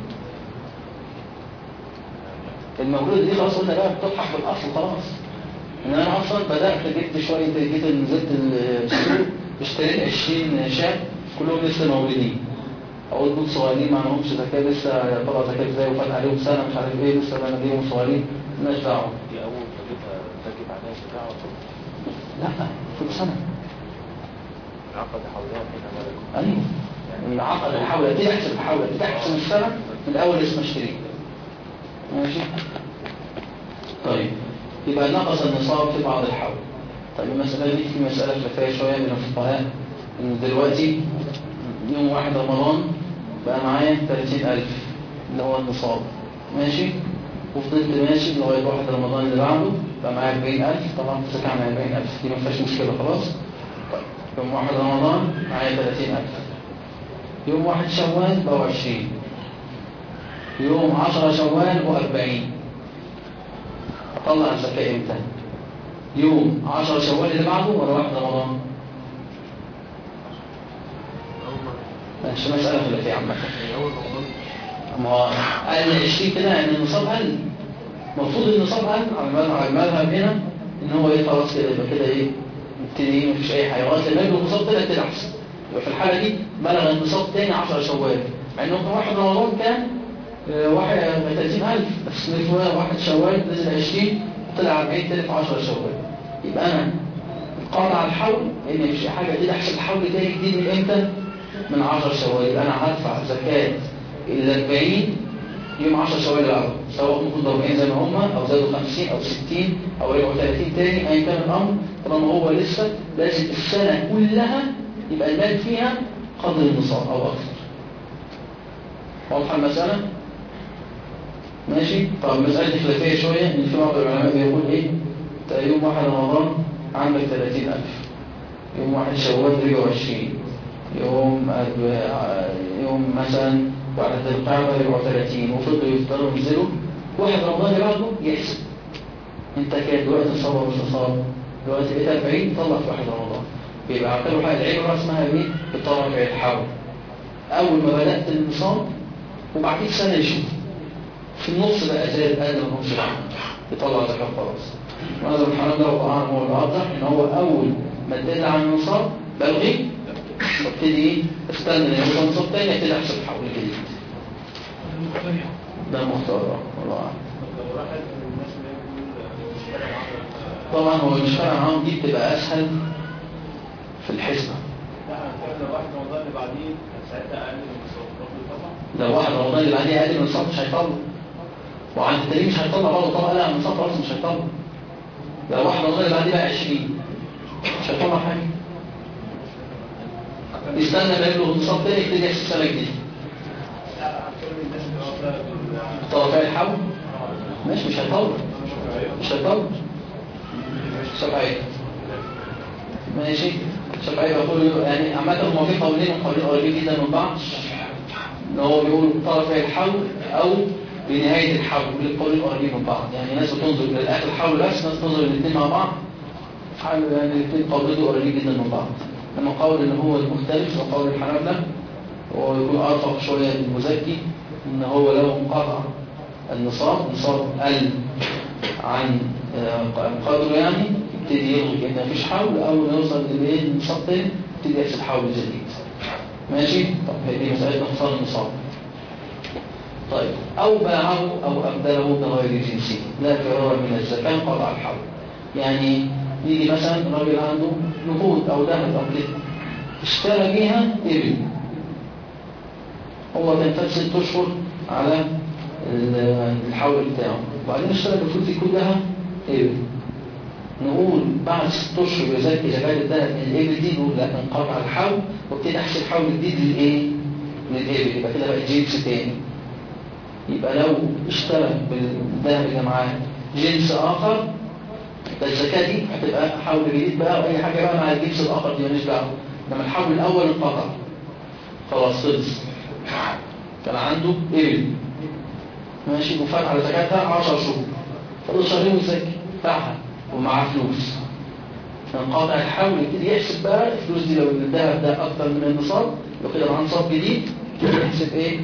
المولود دي خلاص قلنا بقى بتضحك بالأصل خلاص إن أنا أصلا بدأت جبت شوية جيت نزلت السوق اشتريت 20 شاب كلهم لسه مولودين اقول دول صغيرين ما لهمش زكاه لسه طلع زكاه ازاي وفات عليهم سنه مش عارف ايه لسه بقى ليهم صغيرين مالناش دعوه دي أول ما جيتها تجب عليها الزكاة على طول لا كل سنه عقد حولها حين ملك ايوه يعني العقد الحول دي تحسب الحول دي تحسب السنه من اول اسم اشتري ماشي طيب يبقى نقص النصاب في بعض الحول طيب المسألة دي في مسألة خلافية شوية من الفقهاء إن دلوقتي يوم واحد رمضان بقى معايا 30000 اللي هو النصاب ماشي وفضلت ماشي لغاية واحد رمضان اللي بعده بقى معايا 40000 طبعا الزكاة على 40000 دي ما فيهاش مشكلة خلاص طيب يوم واحد رمضان معايا 30000 يوم واحد شوال بقى 20 يوم 10 شوال بقى 40 أطلع الزكاة إمتى؟ يوم 10 شوال اللي بعده ولا واحد رمضان؟ مش مسألة خلافية عامة ما هو قال 20 كده يعني النصاب قل المفروض النصاب قل على المذهب على المذهب هنا ان هو ايه خلاص كده يبقى كده ايه يبتدي مفيش اي حاجه لغايه لما يبلغ النصاب تاني ابتدي احسب يبقى في الحاله دي بلغ النصاب تاني 10 شوال مع انه كان واحد رمضان كان آه، واحد 30000 بس نزل واحد شوال نزل 20 طلع 40 تاني في 10 شوال يبقى انا قاطع الحول لان مش حاجه كده احسب الحول تاني جديد من امتى؟ من 10 شوال يبقى انا هدفع زكاه ال 40 يوم 10 شوال اللي بعده سواء ممكن 40 زي ما هم او زادوا 50 او 60 او رجعوا 30 تاني ايا كان الامر طالما هو لسه لازم السنه كلها يبقى المال فيها قدر النصاب او اكثر واضحه المساله ماشي طب مساله خلافيه شويه ان في بعض العلماء بيقول ايه انت يوم واحد رمضان عندك 30000 يوم واحد شوال رجعوا 20 يوم أرب- يوم مثلا بعد ذي القعدة رجعوا 30 وفضلوا يفضلوا ينزلوا واحد رمضان اللي بعده يحسب انت كان دلوقتي صبر مش تصاب دلوقتي بقيت 40 طلع في واحد رمضان بيبقى اعتبروا حاجه العبره اسمها ايه؟ بالطرف الحول اول ما بدات النصاب وبعدين سنه يشوف في النص بقى زاد قل ونص يطلع زكاه خلاص وهذا الحرام ده طبعا هو الواضح ان هو اول ما اديت عن النصاب بلغي وابتدي استنى لما يوصل نصاب تاني ابتدي احسب الحول الجديد ده مختار والله أعلم. لو واحد من الناس اللي يقول مش فارق معاه طبعا هو مش فارق معاهم دي بتبقى اسهل في الحسبه لا انا بتكلم لو واحد رمضان اللي بعديه كان ساعتها اقل من الصوت برضه طبعا لو واحد رمضان اللي بعديه اقل من الصف مش هيطلع وعند التاني مش هيطلع برضه طبعا لا من الصف خلاص مش هيطلع لو واحد رمضان اللي بعديه بقى 20 مش هيطلع حاجه يستنى ما يبلغ النصاب تاني يبتدي يحسب سنه جديده لا كل الناس اللي واخده بال- طرفي الحول ماشي مش هيطلع مش هيطلع شفعيه ماشي شفعيه بقول يعني عامة هما في قولين وقولين قريبين جدا من بعض ان هو بيقول طرفي الحول او بنهاية الحول القولين قريبين من بعض يعني ناس بتنظر الى اخر الحول بس ناس تنظر الاثنين مع بعض حال يعني الاثنين قولين قريبين جدا من بعض اما قول اللي هو المختلف وقول الحنابلة هو يكون ارفق شوية للمزكي ان هو لو انقطع النصاب نصاب قل عن آه، قدره يعني يبتدي يلغي كأن مفيش حول أول ما يوصل لبين النصاب تاني يبتدي يحسب حول جديد ماشي طب هي دي مسألة نقصان النصاب طيب أو باعه أو أبدله بغير جنسه لا فرار من الزكاة قطع الحول يعني يجي مثلا راجل عنده نقود أو ذهب أو كده اشترى بيها إبل هو كان فات ست أشهر على ال- الحول بتاعه وبعدين اشترى الفلوس دي كلها إبل نقول بعد ست أشهر يزكي زكاة الذهب من الإبل دي نقول لا انقطع الحول وابتدي أحسب حول جديد للإيه؟ للإبل يبقى كده بقى جنس تاني يبقى لو اشترى بالذهب اللي معاه جنس آخر ده الزكاة دي هتبقى حول جديد بقى وأي حاجة بقى مع الجنس الآخر دي ماليش دعوة لما الحول الأول انقطع خلاص خلص كان عنده إبل ماشي وفات على زكاتها 10 شهور فضل شهرين ويزكي باعها ومعاه فلوس فانقطع الحول يبتدي يحسب بقى الفلوس دي لو الذهب ده أكتر من النصاب لو كده معاه نصاب جديد يحسب إيه؟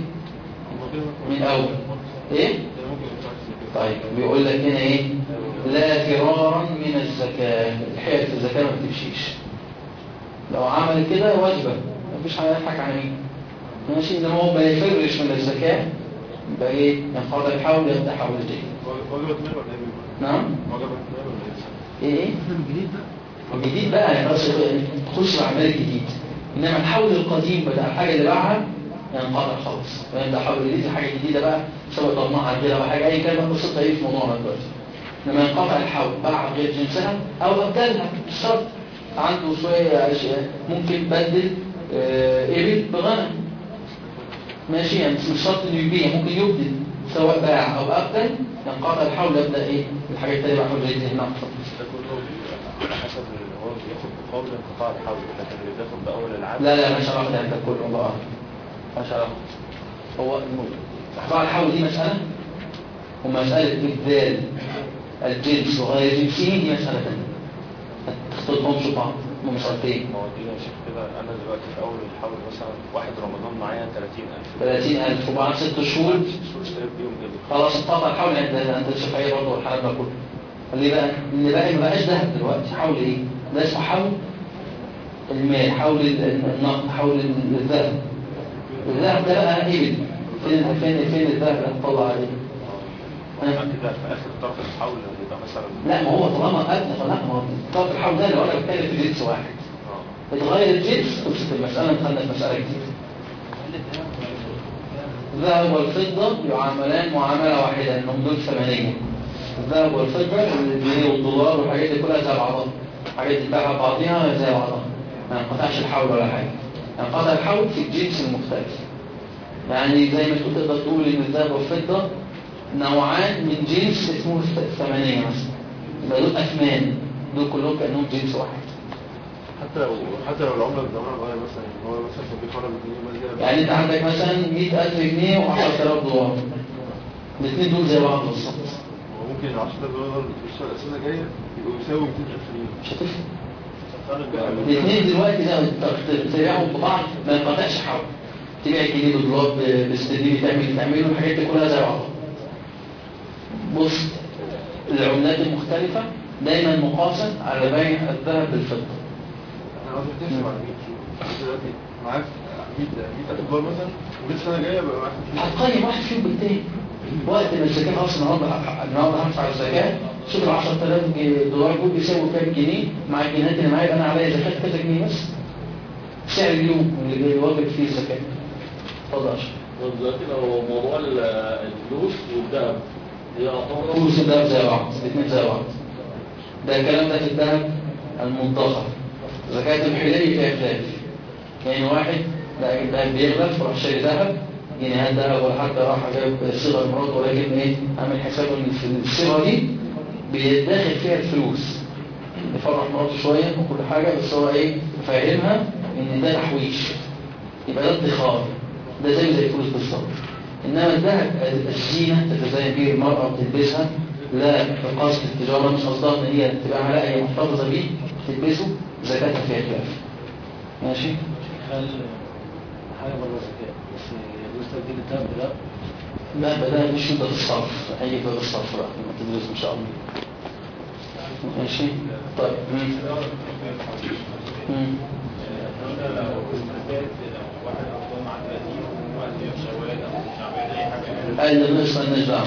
من أول إيه؟ طيب بيقول لك هنا إيه؟ لا فرارا من الزكاة الحياة في الزكاة ما بتمشيش لو عمل كده واجبة مفيش حاجة يضحك على مين ماشي إنما هو ما يفرش من الزكاة يبقى إيه؟ ينقضي الحول يبدأ حول الجديد وجبة مال ولا ايه؟ نعم وجبة مال ولا ايه؟ إيه إيه؟ الجديد بقى يعني خلاص تخش مع المال الجديد إنما الحول القديم بتاع الحاجة اللي باعها ينقطع خالص فيبدأ حول الجديد دي حاجة جديدة بقى سواء ضمها كده أو حاجة أي كلمة قصتها إيه في موضوعنا دلوقتي لما ينقطع الحول باع غير جنسها أو أبدلها مش شرط عنده شوية أشياء ممكن بدل آه، إبل بغنم ماشي يعني مش شرط انه يبيع ممكن يبدل سواء باع او ابدل ينقطع الحول يبدا ايه الحاجات التانية بقى حول زي هنا ده كله على حسب اللي هو بياخد مقابل انقطاع الحول لكن اللي بياخد بأول العام لا لا مش هناخد عندك كله الله اعلم مش هناخد هو انقطاع الحول دي مساله ومساله ابدال الجنس وغير جنسه دي مساله ثانيه ما تخلطهمش بعض هم مسألتين ما هو دي يا شيخ كده انا دلوقتي في اول الحول مثلا واحد رمضان معايا 30000 30000 وبعد ست شهور اشتريت بيهم ايه خلاص انقطع الحول عند عند الشافعيه برضه والحنابلة كله اللي بقى اللي بقى ما بقاش ذهب دلوقتي حول ايه ده اسمه حول المال حول ال- النقد حول الذهب الذهب ده بقى ايه فين فين فين الذهب اللي هتطلع عليه بعد كده في اخر طرف الحول يبقى مثلا لا ما هو طالما ادنى فلا ما هو طرف الحول ده لو انا بتكلم في جنس واحد اتغير الجنس خلصت المساله دخلنا في مساله جديده الذهب والفضه يعاملان معامله واحده انهم دول ثمنيه الذهب والفضه الجنيه والدولار والحاجات دي كلها زي بعضها حاجات تتباع بعضها زي بعضها ما انقطعش الحول ولا حاجه انقطع الحول في الجنس المختلف يعني زي ما تقول تقدر تقول ان الذهب والفضه نوعان من جنس اسمه الثمانية مثلا يبقى دول أثمان دول كلهم كأنهم جنس واحد حتى لو حتى لو العمله بالدولار اتغير مثلا يعني هو مثلا كان بيقرب الجنيه بعد كده يعني انت عندك مثلا 100000 جنيه و10000 دولار الاثنين دول زي بعض بالظبط هو ممكن ال 10000 دولار السنه السنه الجايه يبقوا يساووا 200000 جنيه مش هتفرق الاثنين دلوقتي زي ما انت تبيعهم ببعض ما ينقطعش حول تبيع الجنيه بالدولار باستدين تعمل تعمله الحاجات دي كلها زي بعض بص العملات المختلفة دايما مقاسا على بيع الذهب بالفضة انا قصدي تحسب على 100 انت دلوقتي معاك 100000 دولار مثلا ولسه السنه الجايه بقى معاك هتقيم واحد فيهم بالتاني وقت ما الزكاة خلاص النهارده النهارده هدفع الزكاة شوف ال 10000 دولار دول بيساووا كام جنيه مع الجنيهات اللي معايا يبقى انا عليا زكاة كذا جنيه بس سعر اليوم اللي بيواجب فيه الزكاة اتفضل يا أشرف. طب دلوقتي لو موضوع ال- الفلوس والذهب هي يعتبر فلوس الذهب زي بعض الاثنين زي بعض ده الكلام ده في الذهب المنتخب زكاة الحلي فيها خلاف يعني واحد لا الذهب بيغلى فراح شاري ذهب جنيهات ذهب ولا حتى راح جاب صيغه المراد ولكن ايه عامل حسابه ان في الصيغه دي بيدخل فيها الفلوس يفرح مراته شويه وكل حاجه بس هو ايه فاهمها ان ده تحويش يبقى ده ادخار ده زي زي الفلوس بالظبط انما الذهب الزينه تتزين به المراه بتلبسها لا في قصد التجاره مش قصدها ان هي تبقى لا هي محتفظه بيه تلبسه زكاتها فيها خلاف ماشي هل حاجة بره الزكاة بس يجوز تبديل الذهب ده لا بدأ مش يبقى بالصرف هيجي بقى بالصرف بقى لما تدرس ان شاء الله ماشي طيب مم. مم. قال لي نصف مالناش دعوه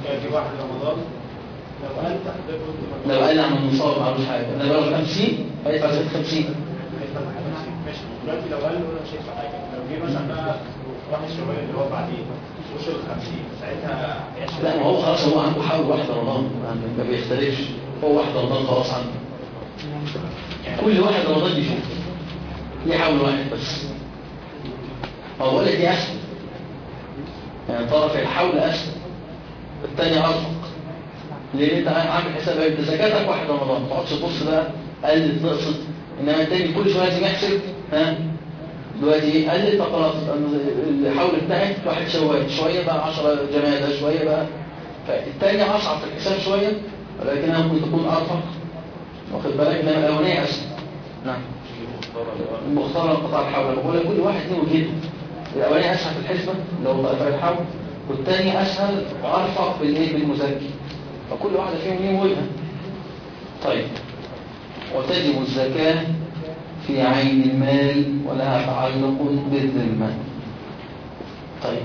لو قال لي عن النصاب معلوش حاجه انا بقى 50 هيدفع زكاه 50 ماشي دلوقتي لو قال له انا مش هيدفع حاجه لو جه مثلا بقى راح الشوال اللي هو بعدين وصل ل 50 ساعتها هيحسب لا ما هو خلاص هو عنده حول واحد رمضان يعني ما بيختلفش هو واحد رمضان خلاص عنده كل واحد رمضان بيشوف ليه حول واحد بس هو بقول لك دي اسهل يعني طرف الحول اسهل الثاني ارفق لان انت عامل حساب انت زكاتك واحد رمضان ما تقعدش تبص بقى قلت نقصت انما التاني كل شويه لازم يحسب ها دلوقتي ايه قلت فخلاص الحول بتاعك واحد شوال شويه بقى 10 جماعه شويه بقى فالتاني اصعب في الحساب شويه ولكنها ممكن تكون ارفق واخد بالك انما الاولانيه اسهل نعم المختار انقطاع الحول أنا بقول لك كل واحد ليه وجهته الاولاني اسهل في الحسبه اللي هو طائفه الحول والثاني اسهل وارفق بالايه بالمزكي فكل واحده فيهم ليه وجهه طيب وتجب الزكاه في عين المال ولها تعلق بالذمه طيب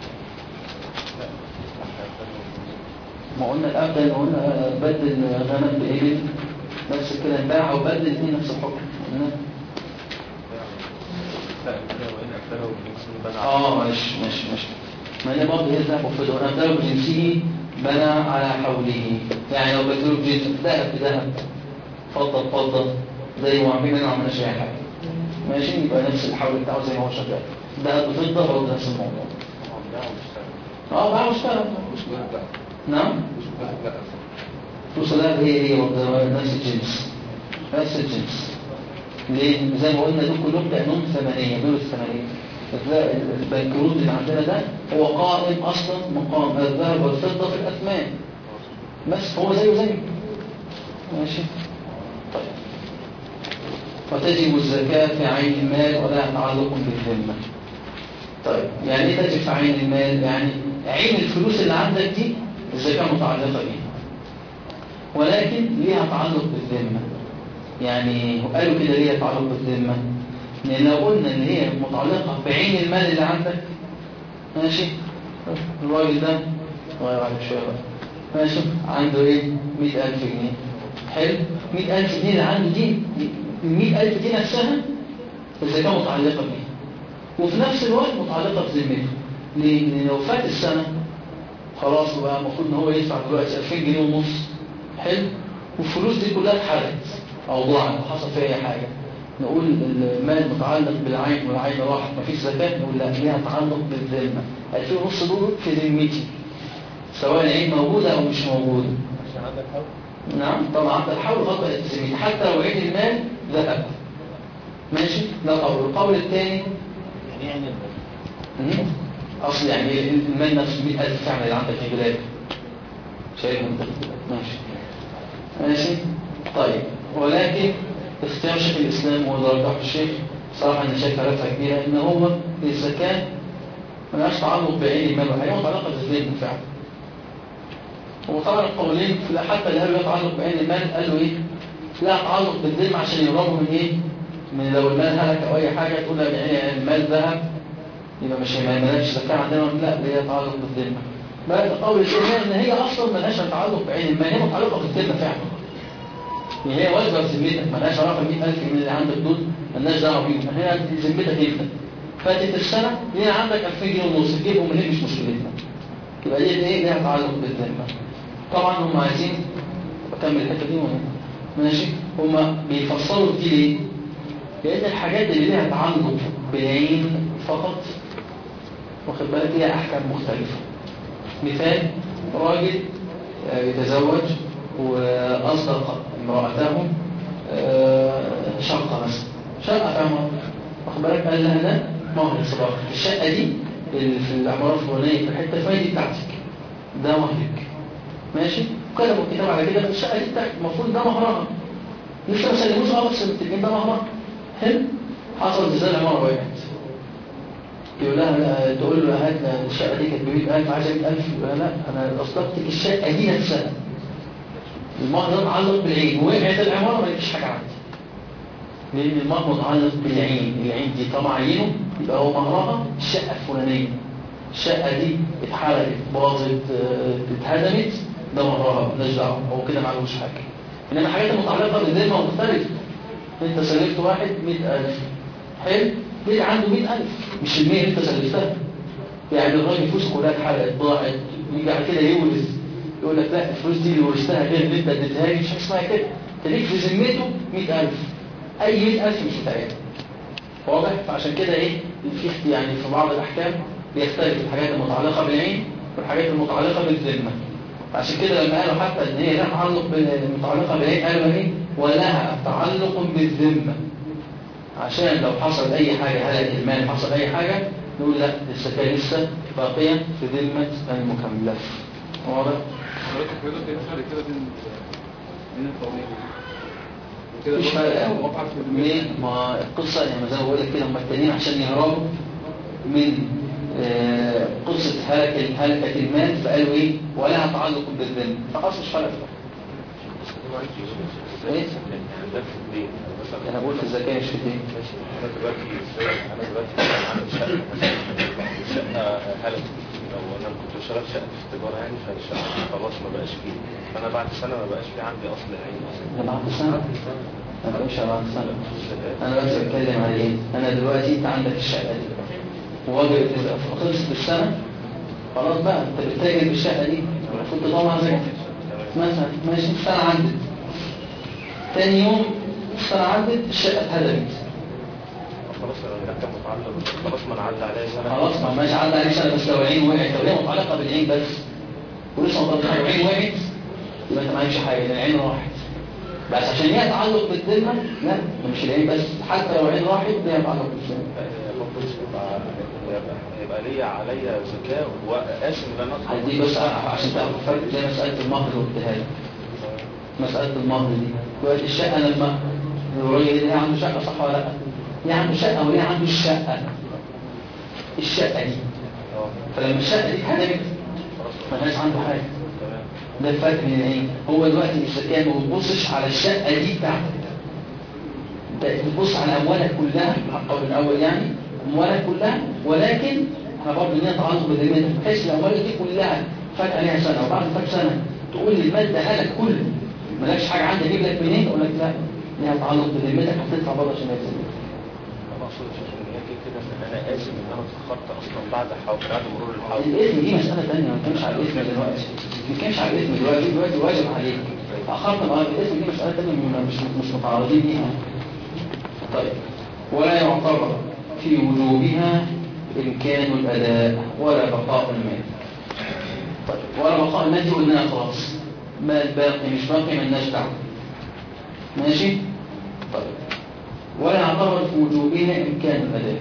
ما قلنا الأبدل قلنا بدل غنم بإبل نفس كده انباع أو بدل الاثنين نفس الحكم قلنا اه مش مش مش ما هي برضه هي الذهب وفضة وانا ابدله بجنسه بنى على حوله يعني لو بدله بجنس ذهب بذهب فضة بفضة زي ما عاملين ما عملناش اي حاجه ماشي يبقى نفس الحول بتاعه زي ما هو شغال ذهب بفضة برضه نفس الموضوع اه بقى مشترك نعم فلوس الذهب هي هي برضه نفس الجنس نفس الجنس ليه؟ زي ما قلنا دول كلهم كأنهم ثمانية دول الثمانية البنكروت اللي عندنا ده هو قائم أصلا مقام الذهب والفضة في الأثمان بس هو زيه زيه ماشي طيب وتجب الزكاة في عين المال ولا تعلق بالذمة طيب يعني ايه تجب في عين المال يعني عين الفلوس اللي عندك دي الزكاة متعلقة بيها ولكن ليها تعلق بالذمة يعني قالوا كده ليه يتعلق بالذمة لأن لو قلنا إن هي متعلقة بعين المال اللي عندك ماشي الراجل ده غير على شوية بقى ماشي عنده ايه 100000 جنيه حلو 100000 جنيه اللي عنده دي 100000 دي نفسها الزكاة متعلقة بيها وفي نفس الوقت متعلقة بذمته ليه؟ لأن لو فات السنة خلاص بقى المفروض ان هو يدفع دلوقتي 2000 جنيه ونص حلو والفلوس دي كلها اتحرقت او ضاعت وحصل فيها اي حاجه نقول المال متعلق بالعين والعين راحت مفيش زكاه نقول لا ليها تعلق بالذمه 2000 ونص دول في ذمتي سواء العين موجوده او مش موجوده عشان عندك حول نعم طبعا عند الحول غطى الذمتي حتى لو عين المال ذهب ماشي ده قول القول الثاني يعني ايه عين المال؟ مم. اصل يعني المال نفسه 100000 فعلا اللي عندك في بلاد شايف انت ماشي ماشي طيب ولكن اختيار شيخ الاسلام وده رجح الشيخ صراحه انا شايف علاقه كبيره ان هو الزكاه ملهاش تعلق بعين المال وحاجه متعلقه بالذمه فعلا وطبعا القولين في- حتى اللي قالوا يتعلق بعين المال قالوا ايه لا تعلق بالذمه عشان يهربوا من ايه من لو المال هلك او اي حاجه تقول لك يعني المال ذهب يبقى مش ما مالهاش زكاه عندنا لا اللي هي تعلق بالذمه بقى القول الثاني ان هي اصلا مالهاش تعلق بعين المال هي متعلقه بالذمه فعلا يعني هي واجبه في ذمتك مالهاش علاقه ب 100000 جنيه اللي عندك دول مالناش دعوه بيهم هي ذمتك انت فاتت السنه ليه عندك 2000 جنيه ونص تجيبهم منين مش مشكلتنا يبقى دي ايه ليها تعلق بالذمه طبعا هم عايزين بكمل الحته دي ولا ماشي هم بيفصلوا دي ليه لان الحاجات اللي ليها تعلق بالعين فقط واخد بالك ليها احكام مختلفه مثال راجل آه، يتزوج واصدق امراته آه، شقه مثلا شقه فيها مهر واخد بالك قال لها ده مهر الصداقه الشقه دي اللي في العماره الفلانيه في الحته الفلانيه دي بتاعتك ده مهرك ماشي كتبوا الكتاب على كده الشقه دي بتاعتك المفروض ده مهرها لسه ما سلموش اه بس متفقين ده مهرها حلو حصل زلزال العماره وقعت يقول لها لا تقول له هات الشقه دي كانت ب 100000 عايزه 100000 يقول لها لا انا اصدقتك الشقه دي نفسها المهر ده متعلق بالعين وقعت العماره ما لقيتش حاجه عندي لان المهر متعلق بالعين العين دي طبعا عينه يبقى هو مهرها الشقه الفلانيه الشقه دي اتحرقت باظت اه، اتهدمت ده مهرها مالناش دعوه هو كده معلوش حاجه انما الحاجات المتعلقه بالذمه مختلفه انت سلفت واحد 100000 حلو بيت عنده 100000 مش ال 100 انت سلفتها يعني الراجل فلوس كلها اتحرقت ضاعت يجي بعد كده يورث يقول لك لا الفلوس دي اللي ورثتها غير اللي انت اديتها لي مش حاجه اسمها كده انت ليك في ذمته 100000 اي 100000 مش بتاعتك واضح فعشان كده ايه في اخت- يعني في بعض الاحكام بيختلف الحاجات المتعلقه بالعين والحاجات المتعلقه بالذمه عشان كده لما قالوا حتى ان هي لها تعلق بال- متعلقه بالعين قالوا ايه ولها تعلق بالذمه عشان لو حصل اي حاجه هلك المال حصل اي حاجه نقول لا الزكاه لسه باقيه في ذمه المكلف واضح حضرتك كده في فرق كده بين بين القوانين وكده مش برضه فارق قوي وقعت في الدماغ. ليه؟ ما القصه يعني زي ما بقول لك كده هم التانيين عشان يهربوا من آه، قصه هلك هلكه المال فقالوا ايه ولها تعلق بالذمه فخلاص مش فارق ايه؟ ده في الدين مثلا انا بقول في الزكاه مش في الدين انا دلوقتي انا دلوقتي عندي شقه مثلا شقه هلك لو انا كنت شغال شقه في التجاره يعني فالشقه خلاص ما بقاش فيه فانا بعد سنه ما بقاش في عندي اصل عين اصلا ده بعد سنه ما بقولش بعد سنه انا بس بتكلم على ايه انا دلوقتي انت عندك الشقه دي وواجب خلصت السنه خلاص بقى انت بتتاجر بالشقه دي المفروض تطلع زكاه مثلا ماشي السنه عدت تاني يوم السنه عدت الشقه اتهدمت خلاص انا ده كان متعلق خلاص ما انا عدى عليا سنه خلاص ما ماشي عدى عليه سنه بس لو العين وقعت لو هي متعلقه بالعين بس ولسه متعلقه العين وقعت يبقى انت معكش حاجه لان العين راحت بس عشان هي تعلق بالذمه لا ده مش العين بس حتى لو العين راحت ليها تعلق بالذمه المفروض يبقى يبقى- يبقى ليا عليا زكاه وقاسم ان انا أدخل دي بس عشان تعرف الفرق زي مساله المهر اللي قلتها لك مساله المهر دي دلوقتي الشقه لما الراجل اللي عنده شقه صح ولا لا؟ ليه عنده شقه وليه عنده الشقه الشقه دي فلما الشقه دي اتهدمت ما كانش عنده حاجه تمام ده الفرق بين العين هو دلوقتي الزكاه ما بتبصش على الشقه دي بتاعتك بتبص على اموالك كلها القول الاول يعني اموالك كلها ولكن احنا برضه لينا تعلق بذمتك بحيث الاموال دي كلها فات عليها سنه وبعد فات سنه تقول لي المال ده لك كله مالكش حاجه عندي اجيب لك منين اقول لك لا ليها تعلق بذمتك هتدفع برضه عشان يلزمك ما اقصدش ان هي كده كده ان انا اسف ان انا اتاخرت اصلا بعد حو... بعد مرور الحول الاثم دي مساله ثانيه ما بنتكلمش على الاثم دلوقتي ما بنتكلمش على الاثم دلوقتي دلوقتي واجب عليك اخرت بقى الاثم دي مساله ثانيه مش مش متعرضين ليها طيب ولا يعتبر في وجوبها امكان الاداء ولا بقاء المال طيب ولا بقاء المال دي قلناها خلاص مال باقي مش باقي مالناش دعوه ماشي طيب ولا يعتبر في وجوبها امكان الاداء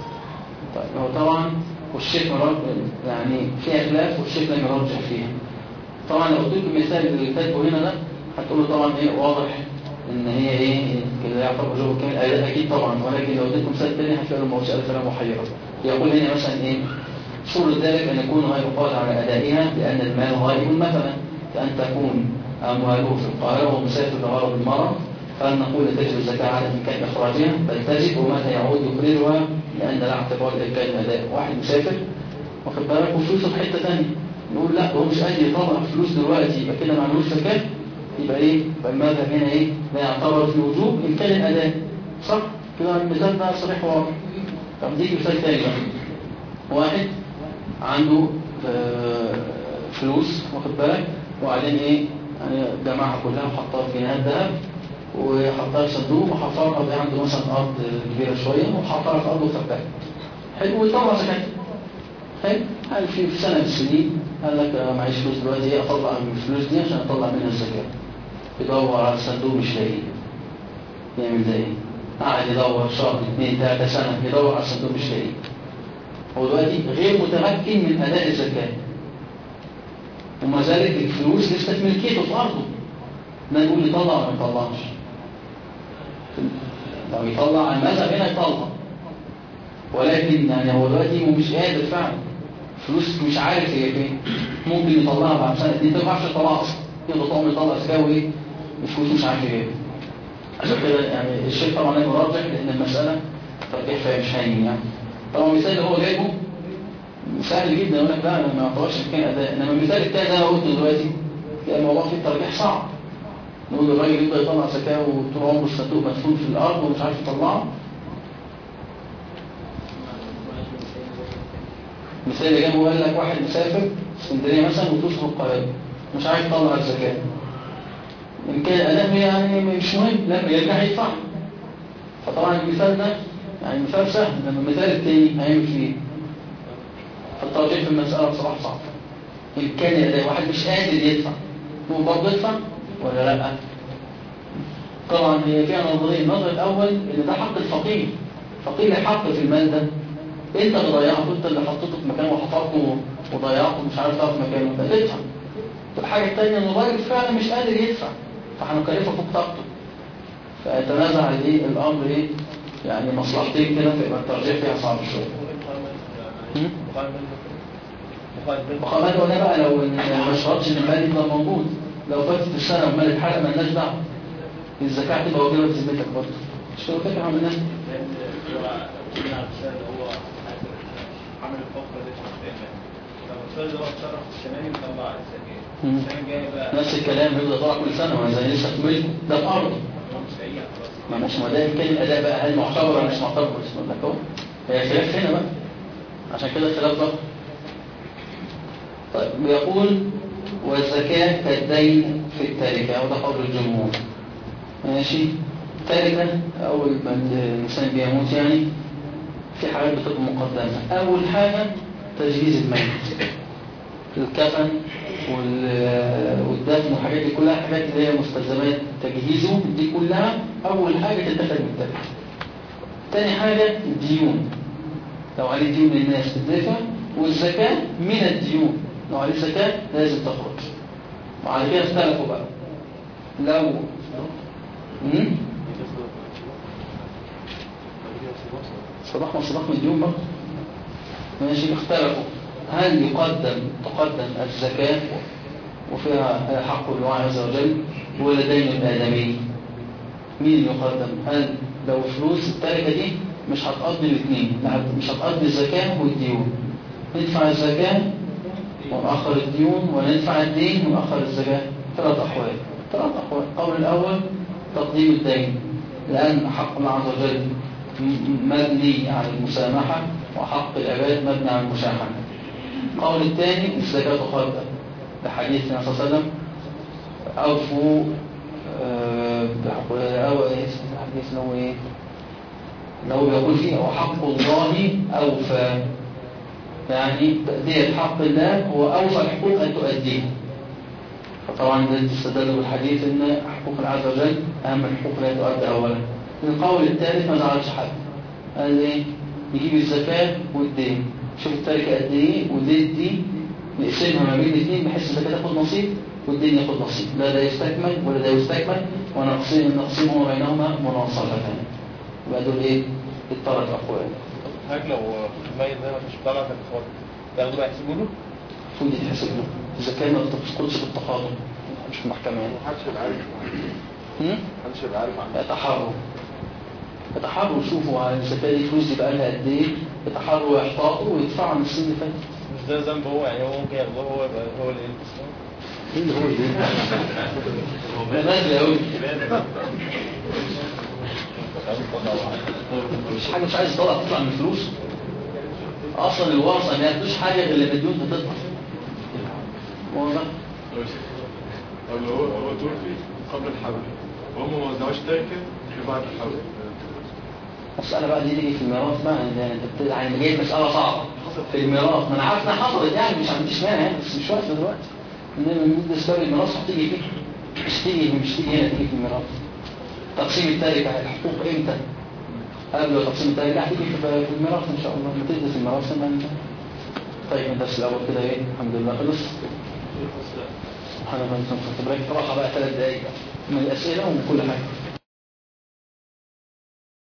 طيب هو طبعا والشيخ مرد يعني فيها خلاف والشيخ لم يرجح فيها طبعا لو قلت لكم المثال اللي كاتبه هنا ده هتقولوا طبعا ايه واضح ان هي ايه كده يعتبر وجوب كامل الاداء اكيد طبعا ولكن لو اديتكم مثال تاني هتلاقوا المساله فعلا محيره يقول هنا مثلا ايه صورة ذلك أن يكون غير قادر على أدائها لأن المال غائب مثلا كأن تكون أمواله في القاهرة ومسافر لغرض المرض فهل نقول تجب الزكاة على إمكان إخراجها بل تجب ومتى يعود يخرجها لأن لا اعتبار لإمكان الأداء واحد مسافر واخد بالك وفلوسه في حتة ثانية نقول لا هو مش قادر يطلع فلوس دلوقتي يبقى كده معلوش زكاة يبقى إيه يبقى المذهب هنا إيه لا يعتبر في وجوب إمكان الأداء صح كده المثال ده صريح واضح طب ديك مثال تاني بقى واحد عنده آه، فلوس واخد بالك وبعدين ايه يعني جمعها كلها وحطها في نهاية ذهب وحطها في صندوق وحفرها دي عنده مثلا ارض كبيره شويه وحفرها في ارض وثبتها حلو ويطلع زكاه حلو هل في في سنه من السنين قال لك آه، معيش فلوس دلوقتي ايه اطلع من الفلوس دي عشان اطلع منها الزكاه يدور على الصندوق مش لاقيه يعمل زي ايه قاعد يدور شهر اثنين ثلاثه سنه يدور على الصندوق مش لاقيه هو دلوقتي غير متمكن من أداء الزكاة وما زالت الفلوس لسه في ملكيته في أرضه ما نقول يطلع ولا ما يطلعش لو يطلع المذهب هنا يطلع ولكن يعني هو دلوقتي هو مش قادر فعلا فلوس مش عارف هي فين ممكن يطلعها بعد سنة اتنين ما ينفعش يطلعها أصلا يبقى طبعا يطلع زكاة وإيه الفلوس مش عارف ايه عشان كده يعني الشيخ طبعا لازم يرجح لأن المسألة ترجيح فيها مش هين يعني طبعا المثال اللي هو جايبه سهل جدا يقول لك لا انا ما يعتبرش كان اداء انما المثال الثاني ده انا قلته دلوقتي يعني الموضوع فيه ترجيح صعب نقول الراجل يبدا يطلع زكاه وطول عمره الصندوق مدفون في الارض ومش عارف يطلعه مثال اللي جابه قال لك واحد مسافر اسكندريه مثلا وفلوسه في القاهره مش عارف يطلع الزكاه ان كان اداء يعني مش مهم لما يرجع يدفع فطبعا المثال ده يعني مثال سهل لما المثال التاني هيعمل فيه الترجيح في المسألة بصراحة صعب إمكان يلاقي واحد مش قادر يدفع هو برضه يدفع ولا لا طبعا هي فيها نظرية النظر الأول إن ده حق الفقير فقير له حق في المال ده أنت اللي ضيعته أنت اللي حطيته في مكان وحفرته وضيعته مش عارف تعرف مكانه أنت تدفع الحاجة الثانية إن الراجل فعلا مش قادر يدفع فهنكلفه فوق طاقته فيتنازع الايه الامر ايه يعني مصلحتين كده فيبقى الترجيح فيها صعب شويه مقامات ولا بقى لو إن ما شرطش ان المال يبقى موجود لو فاتت السنه والمال اتحرق مالناش دعوه الزكاه تبقى واجبه في ذمتك برضه مش كده فاكر عملناها لان هو سمع الرسالة اللي هو عمل الفقرة دي في الفيلم لما الفيلم ده اتصرف السنة دي وطلع الزكاة مم. السنة الجاية بقى نفس الكلام بيبدا طالع كل سنه وانا زي لسه في ملكه ده في ارضه هو مش لاقيها خلاص ما مش ما ده يمكن الاداء بقى هل معتبر ولا مش معتبر بس بقول لك اهو هي خلاف هنا بقى عشان كده الخلاف ده طيب بيقول والزكاة كالدين في التركة أو ده قول الجمهور ماشي تركة أول ما الإنسان بيموت يعني في حاجات بتبقى مقدمة أول حاجة تجهيز الميت الكفن وال- والدفن والحاجات دي كلها حاجات اللي هي مستلزمات تجهيزه دي كلها أول حاجة تتخذ من التركة تاني حاجة الديون لو عليه ديون للناس تدفع والزكاة من الديون لو عليه زكاة لازم تخرج وعلى كده اختلفوا بقى لو مم؟ صلاح ما صلاح من الديون برضه ماشي اختلفوا هل يقدم تقدم الزكاة وفيها حق الله عز وجل ولا دين الآدمي مين يقدم هل لو فلوس التركة دي مش هتقضي الاثنين لا هت- مش هتقضي الزكاة والديون ندفع الزكاة ونأخر الديون وندفع الدين ونأخر الزكاة ثلاث أحوال ثلاث أحوال القول الأول تقديم الدين لأن حق الله عز وجل م- مبني على المسامحة وحق العباد مبني على المشاحنة القول الثاني الزكاة تقدم لحديث النبي صلى الله عليه وسلم أوفوا آه، بحق- أو إيه اسم الحديث اللي هو إيه اللي هو بيقول فيه وحق الله أوفى يعني تأدية حق الله هو أوفى الحقوق أن تؤديه فطبعا ده تستدل بالحديث ان حقوق الله عز وجل اهم الحقوق لا تؤدى اولا القول الثالث ما زعلش حد قال ايه يجيب الزكاه والدين شوف التركه قد ايه والدين دي نقسمها ما بين الاثنين بحيث الزكاه تاخد نصيب والدين ياخد نصيب لا ده يستكمل ولا ده يستكمل ونقسم نقسمهما بينهما مناصفتان يبقى دول ايه الثلاث اقوال حضرتك لو الميت ده مش طالع في الخاطر ياخدوا بقى يحسبوا له المفروض يتحسب له الزكاه ما بتسقطش بالتقاضي مش في المحكمه يعني محدش يبقى عارف هم؟ محدش يبقى عارف عنه يتحروا يتحروا يشوفوا على الزكاة دي فلوس دي بقى لها قد ايه يتحروا ويحتاطوا ويدفعوا من السنين اللي فاتت مش ده ذنب هو يعني هو ممكن ياخدوه هو يبقى هو اللي يلبس ايه اللي هو ده؟ ده نازل قوي مش حاجه مش عايز تطلع تطلع من الفلوس اصلا الورثه ما ياخدوش حاجه غير لما الديون بتطلع واضح طب لو هو هو توفي قبل الحمل وهم ما وزعوش تركه إلا بعد الحمل المسألة بقى دي تيجي في الميراث بقى يعني انت بت- يعني جايب مسألة صعبة في الميراث ما انا عارف انها حصلت يعني مش عنديش مانع يعني بس مش وقت دلوقتي انما بالنسبة للميراث هتيجي فيه مش تيجي مش تيجي هنا تيجي في الميراث تقسيم التركة الحقوق امتى قبل تقسيم التركة هتيجي في في الميراث ان شاء الله لما تدرس الميراث لما انت طيب الدرس الاول كده ايه الحمد لله خلص سبحان الله وبحمده راحة بقى ثلاث دقايق من الاسئلة ومن كل حاجة